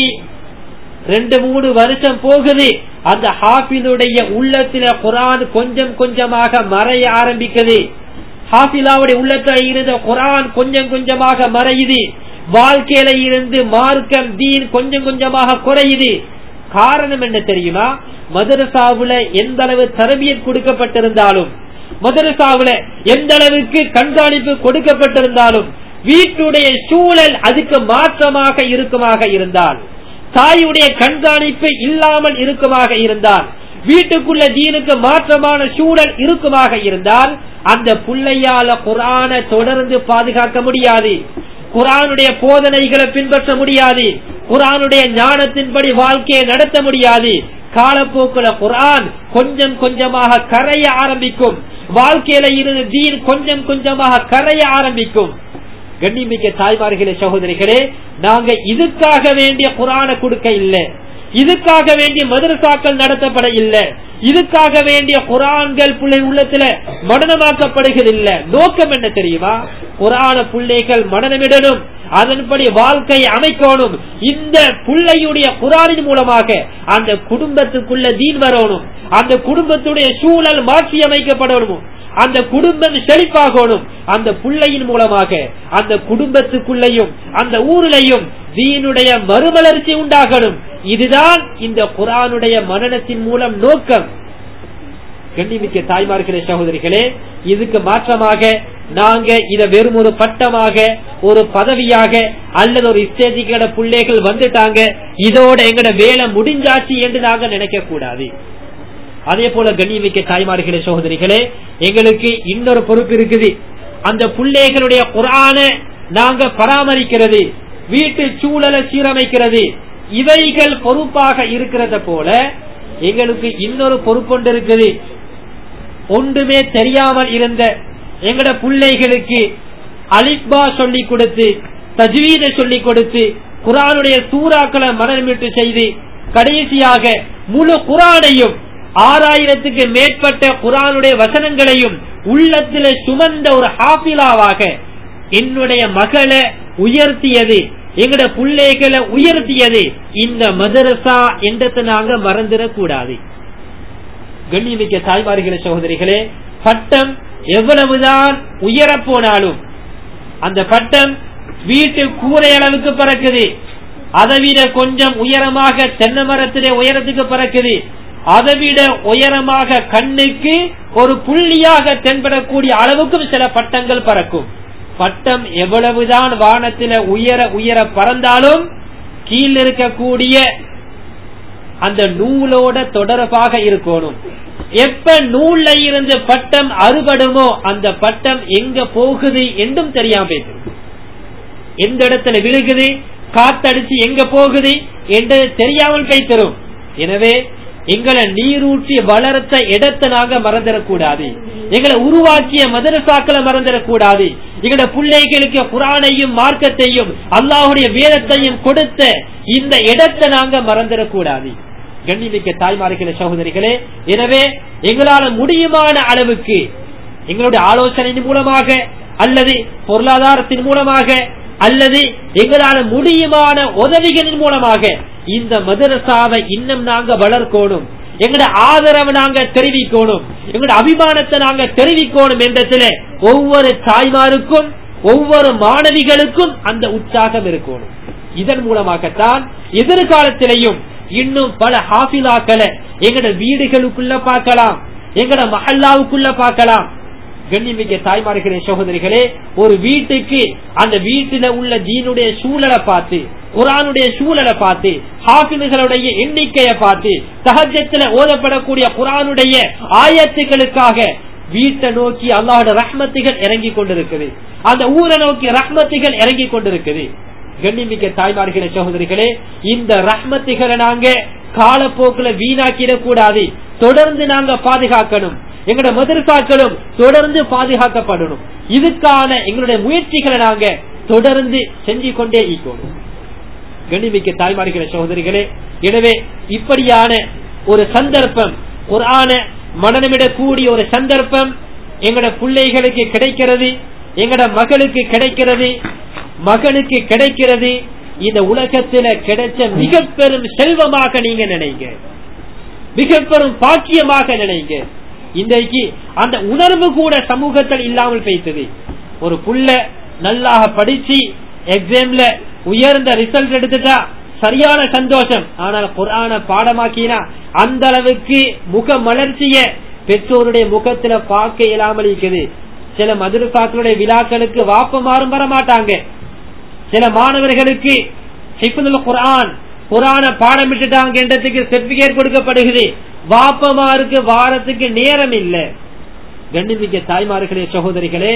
ரெண்டு மூணு வருஷம் போகுது அந்த ஹாஃபிலுடைய உள்ளத்தில குரான் கொஞ்சம் கொஞ்சமாக மறைய ஆரம்பிக்குது ஹாஃபிலாவுடைய உள்ளத்துல இருந்த குரான் கொஞ்சம் கொஞ்சமாக மறையுது வாழ்க்கையில இருந்து மார்க்கம் தீன் கொஞ்சம் கொஞ்சமாக குறையுது காரணம் என்ன தெரியுமா மதரசாவுல எந்த அளவு தரபியத் கொடுக்கப்பட்டிருந்தாலும் மதரசாவுல எந்த அளவுக்கு கண்காணிப்பு கொடுக்கப்பட்டிருந்தாலும் வீட்டுடைய சூழல் அதுக்கு மாற்றமாக இருக்குமாக இருந்தால் தாயுடைய கண்காணிப்பு இல்லாமல் இருக்குமாக இருந்தால் வீட்டுக்குள்ள தீனுக்கு மாற்றமான சூழல் இருக்குமாக இருந்தால் அந்த பிள்ளையால குரான தொடர்ந்து பாதுகாக்க முடியாது குரானுடைய போதனைகளை பின்பற்ற முடியாது குரானுடைய ஞானத்தின்படி வாழ்க்கையை நடத்த முடியாது காலப்போக்குல குரான் கொஞ்சம் கொஞ்சமாக கரைய ஆரம்பிக்கும் வாழ்க்கையில இருந்து தீன் கொஞ்சம் கொஞ்சமாக கரைய ஆரம்பிக்கும் கண்ணிமிக்க தாய்மார்களே சகோதரிகளே நாங்க இதுக்காக வேண்டிய குரான கொடுக்க இல்லை இதுக்காக வேண்டிய மதரசாக்கள் நடத்தப்பட இல்லை இதுக்காக வேண்டிய குரான்கள் பிள்ளை உள்ளத்துல மனநமாக்கப்படுகிறதில்லை நோக்கம் என்ன தெரியுமா குரான பிள்ளைகள் மனநமிடணும் அதன்படி வாழ்க்கையை அமைக்கணும் இந்த பிள்ளையுடைய குரானின் மூலமாக அந்த குடும்பத்துக்குள்ள தீன் வரணும் அந்த குடும்பத்துடைய சூழல் மாற்றி அமைக்கப்படணும் அந்த குடும்பம் செழிப்பாகணும் அந்த பிள்ளையின் மூலமாக அந்த குடும்பத்துக்குள்ளேயும் அந்த ஊரிலையும் தீனுடைய மறுமலர்ச்சி உண்டாகணும் இதுதான் இந்த குரானுடைய மனநத்தின் மூலம் நோக்கம் கண்ணிமிக்க தாய்மார்களே சகோதரிகளே இதுக்கு மாற்றமாக நாங்க இத வெறும் ஒரு பட்டமாக ஒரு பதவியாக அல்லது ஒரு இஸ்டேஜிக்கோட பிள்ளைகள் வந்துட்டாங்க இதோட எங்கட வேலை முடிஞ்சாச்சு என்று நாங்க நினைக்க கூடாது அதே போல கண்ணியமிக்க தாய்மார்களே சகோதரிகளே எங்களுக்கு இன்னொரு பொறுப்பு இருக்குது அந்த பிள்ளைகளுடைய குரான நாங்க பராமரிக்கிறது வீட்டு சூழலை சீரமைக்கிறது இவைகள் பொறுப்பாக இருக்கிறத போல எங்களுக்கு இன்னொரு பொறுப்பொண்டு இருக்குது ஒன்றுமே தெரியாமல் இருந்த எங்கட பிள்ளைகளுக்கு அலிப்பா சொல்லி கொடுத்து தஜ்வீத சொல்லி கொடுத்து குரானுடைய சூறாக்களை மனமிட்டு செய்து கடைசியாக முழு குரானையும் ஆறாயிரத்துக்கு மேற்பட்ட குரானுடைய வசனங்களையும் உள்ளத்தில சுமந்த ஒரு ஹாபிலாவாக என்னுடைய மகளை உயர்த்தியது எங்கட பிள்ளைகளை உயர்த்தியது இந்த மதரசா என்றதை நாங்க மறந்துடக்கூடாது கண்ணியமிக்க தாய்மார்களே சகோதரிகளே பட்டம் எவ்வளவுதான் உயர போனாலும் அந்த பட்டம் வீட்டு கூரை அளவுக்கு பறக்குது அதை விட கொஞ்சம் உயரமாக தென்னை மரத்திலே உயரத்துக்கு பறக்குது அதை விட உயரமாக கண்ணுக்கு ஒரு புள்ளியாக தென்படக்கூடிய அளவுக்கும் சில பட்டங்கள் பறக்கும் பட்டம் எவ்வளவுதான் வானத்தில உயர உயர பறந்தாலும் கீழ் இருக்கக்கூடிய அந்த நூலோட தொடர்பாக இருக்கணும் எப்ப நூல்ல இருந்து பட்டம் அறுபடுமோ அந்த பட்டம் எங்க போகுது என்றும் தெரியாம போயிட்டு எந்த இடத்துல விழுகுது காத்தடிச்சு எங்க போகுது என்று தெரியாமல் போய்த்தரும் எனவே எங்களை நீரூற்றி வளர்த்த இடத்தை நாங்க மறந்துடக்கூடாது எங்களை உருவாக்கிய மதரசாக்களை மறந்துடக்கூடாது எங்களோட பிள்ளைகளுக்கு குரானையும் மார்க்கத்தையும் அல்லாஹுடைய வேதத்தையும் கொடுத்த இந்த இடத்தை நாங்க மறந்துடக்கூடாது கண்ணிமிக்க தாய்மார்களே சகோதரிகளே எனவே எங்களால முடியுமான அளவுக்கு எங்களுடைய ஆலோசனையின் மூலமாக அல்லது பொருளாதாரத்தின் மூலமாக அல்லது எங்களால முடியுமான உதவிகளின் மூலமாக இந்த மதரசாவை இன்னும் நாங்க வளர்க்கணும் எங்களோட ஆதரவை நாங்க தெரிவிக்கணும் எங்களோட அபிமானத்தை நாங்க தெரிவிக்கணும் என்றதுல ஒவ்வொரு தாய்மாருக்கும் ஒவ்வொரு மாணவிகளுக்கும் அந்த உற்சாகம் இருக்கணும் இதன் மூலமாகத்தான் எதிர்காலத்திலையும் இன்னும் பல ஹாஃபிலாக்களை எங்கட வீடுகளுக்குள்ள பார்க்கலாம் எங்கட மஹல்லாவுக்குள்ள பார்க்கலாம் கண்ணிமிக்க தாய்மார்களே சகோதரிகளே ஒரு வீட்டுக்கு அந்த வீட்டில உள்ள தீனுடைய சூழலை பார்த்து குரானுடைய சூழலை பார்த்து ஹாஃபில்களுடைய எண்ணிக்கையை பார்த்து சகஜத்துல ஓதப்படக்கூடிய குரானுடைய ஆயத்துகளுக்காக வீட்டை நோக்கி அல்லாஹோட ரஹ்மத்துகள் இறங்கி கொண்டிருக்குது அந்த ஊரை நோக்கி ரஹ்மத்துகள் இறங்கி கொண்டிருக்குது கண்ணிமிக்க தாய்மார்களே சகோதரிகளே இந்த ரஹ்மத்துகளை நாங்க காலப்போக்குல வீணாக்கிடக் கூடாது தொடர்ந்து நாங்க பாதுகாக்கணும் எங்களோட மதரசாக்களும் தொடர்ந்து பாதுகாக்கப்படணும் இதுக்கான எங்களுடைய முயற்சிகளை நாங்க தொடர்ந்து செஞ்சு கொண்டே இருக்கணும் கணிமிக்க தாய்மார்கிற சகோதரிகளே எனவே இப்படியான ஒரு சந்தர்ப்பம் குரான மனநமிடக்கூடிய ஒரு சந்தர்ப்பம் எங்கட பிள்ளைகளுக்கு கிடைக்கிறது எங்கட மகளுக்கு கிடைக்கிறது மகனுக்கு கிடைக்கிறது இந்த உலகத்துல கிடைச்ச மிக பெரும் செல்வமாக நீங்க நினைங்க மிக பெரும் பாக்கியமாக நினைங்க இன்றைக்கு அந்த உணர்வு கூட சமூகத்தில் இல்லாமல் பேசுது ஒரு புள்ள நல்லாக படிச்சு எக்ஸாம்ல உயர்ந்த ரிசல்ட் எடுத்துட்டா சரியான சந்தோஷம் ஆனால் குரான பாடமாக்கினா அந்த அளவுக்கு முக மலர்ச்சிய பெற்றோருடைய முகத்துல பார்க்க இயலாமல் இருக்குது சில மதுரசாக்களுடைய விழாக்களுக்கு வாப்ப மாறும் வர மாட்டாங்க சில மாணவர்களுக்கு ஹிஃபுல் குரான் குரான பாடம் விட்டுட்டாங்கன்றதுக்கு சர்டிபிகேட் கொடுக்கப்படுகிறது வாப்பமாருக்கு வாரத்துக்கு நேரம் இல்ல கண்ணிமிக்க தாய்மார்களே சகோதரிகளே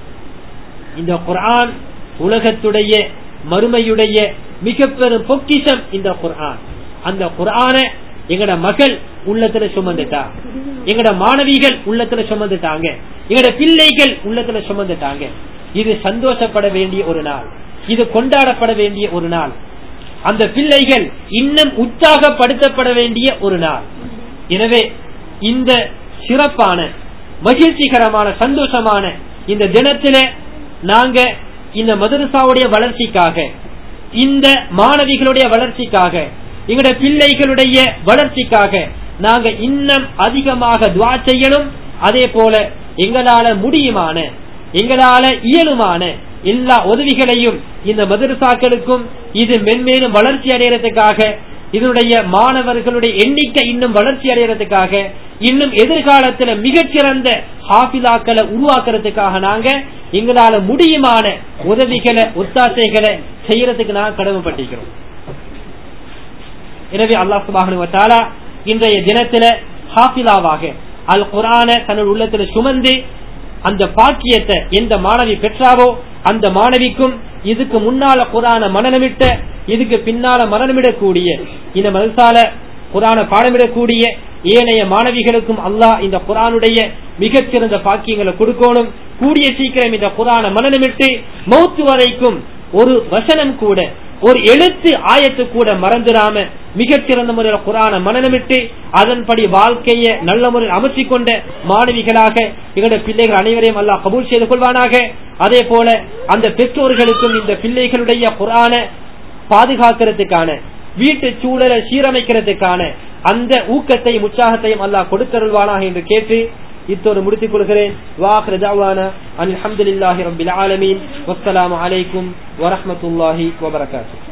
இந்த குரான் உலகத்துடைய மறுமையுடைய மிக பெரும் பொக்கிஷம் இந்த குரான் அந்த குரான எங்கட மகள் உள்ளத்துல சுமந்துட்டா எங்கட மாணவிகள் உள்ளத்துல சுமந்துட்டாங்க எங்கட பிள்ளைகள் உள்ளத்துல சுமந்துட்டாங்க இது சந்தோஷப்பட வேண்டிய ஒரு நாள் இது கொண்டாடப்பட வேண்டிய ஒரு நாள் அந்த பிள்ளைகள் இன்னும் உற்சாகப்படுத்தப்பட வேண்டிய ஒரு நாள் எனவே இந்த சிறப்பான மகிழ்ச்சிகரமான சந்தோஷமான இந்த தினத்தில நாங்க இந்த மதரசாவுடைய வளர்ச்சிக்காக இந்த மாணவிகளுடைய வளர்ச்சிக்காக எங்களுடைய பிள்ளைகளுடைய வளர்ச்சிக்காக நாங்க இன்னும் அதிகமாக துவா செய்யணும் அதே போல எங்களால முடியுமான எங்களால இயலுமான எல்லா உதவிகளையும் இந்த மதரசாக்களுக்கும் இது மென்மேலும் வளர்ச்சி அடைகிறதுக்காக இதனுடைய மாணவர்களுடைய எண்ணிக்கை இன்னும் வளர்ச்சி அடைகிறதுக்காக இன்னும் எதிர்காலத்துல மிகச்சிறந்த ஹாபிலாக்களை உருவாக்குறதுக்காக நாங்க எங்களால முடியுமான உதவிகளை ஒத்தாசைகளை செய்யறதுக்கு நாங்க கடமைப்பட்டிருக்கிறோம் எனவே அல்லாஹ் சுபாகனு இன்றைய தினத்துல ஹாபிலாவாக அல் குரான தன்னுடைய உள்ளத்துல சுமந்து அந்த பாக்கியத்தை எந்த மாணவி பெற்றாவோ அந்த மாணவிக்கும் இதுக்கு முன்னால குரான மனநமிட்ட இதுக்கு பின்னால மரணமிடக்கூடிய இந்த மதசால குரான பாடமிடக்கூடிய ஏனைய மாணவிகளுக்கும் அல்லாஹ் இந்த குரானுடைய மிகச்சிறந்த பாக்கியங்களை கொடுக்கணும் கூடிய சீக்கிரம் இந்த குரான மனநமிட்டு மௌத்து வரைக்கும் ஒரு வசனம் கூட ஒரு எழுத்து ஆயத்து கூட மறந்துடாம மிகச்சிறந்த முறையில் குரான மனநமிட்டு அதன்படி வாழ்க்கையை நல்ல முறையில் அமைச்சு கொண்ட மாணவிகளாக எங்களுடைய பிள்ளைகள் அனைவரையும் அல்லாஹ் கபூல் செய்து கொள்வானாக அதே போல அந்த பெற்றோர்களுக்கும் இந்த பிள்ளைகளுடைய குரான பாதுகாக்கிறதுக்கான வீட்டு சூழலை சீரமைக்கிறதுக்கான அந்த ஊக்கத்தையும் உற்சாகத்தையும் அல்லாஹ் கொடுத்தருள்வானாக என்று கேட்டு இத்தோடு முடித்துக் கொள்கிறேன் வாஹர் தாவான அல்ஹம்துலில்லாஹி ரபில் ஆலமீன் வஸ்ஸலாமு அலைக்கும் வரஹ்மத்துல்லாஹி வபரகாத்துஹு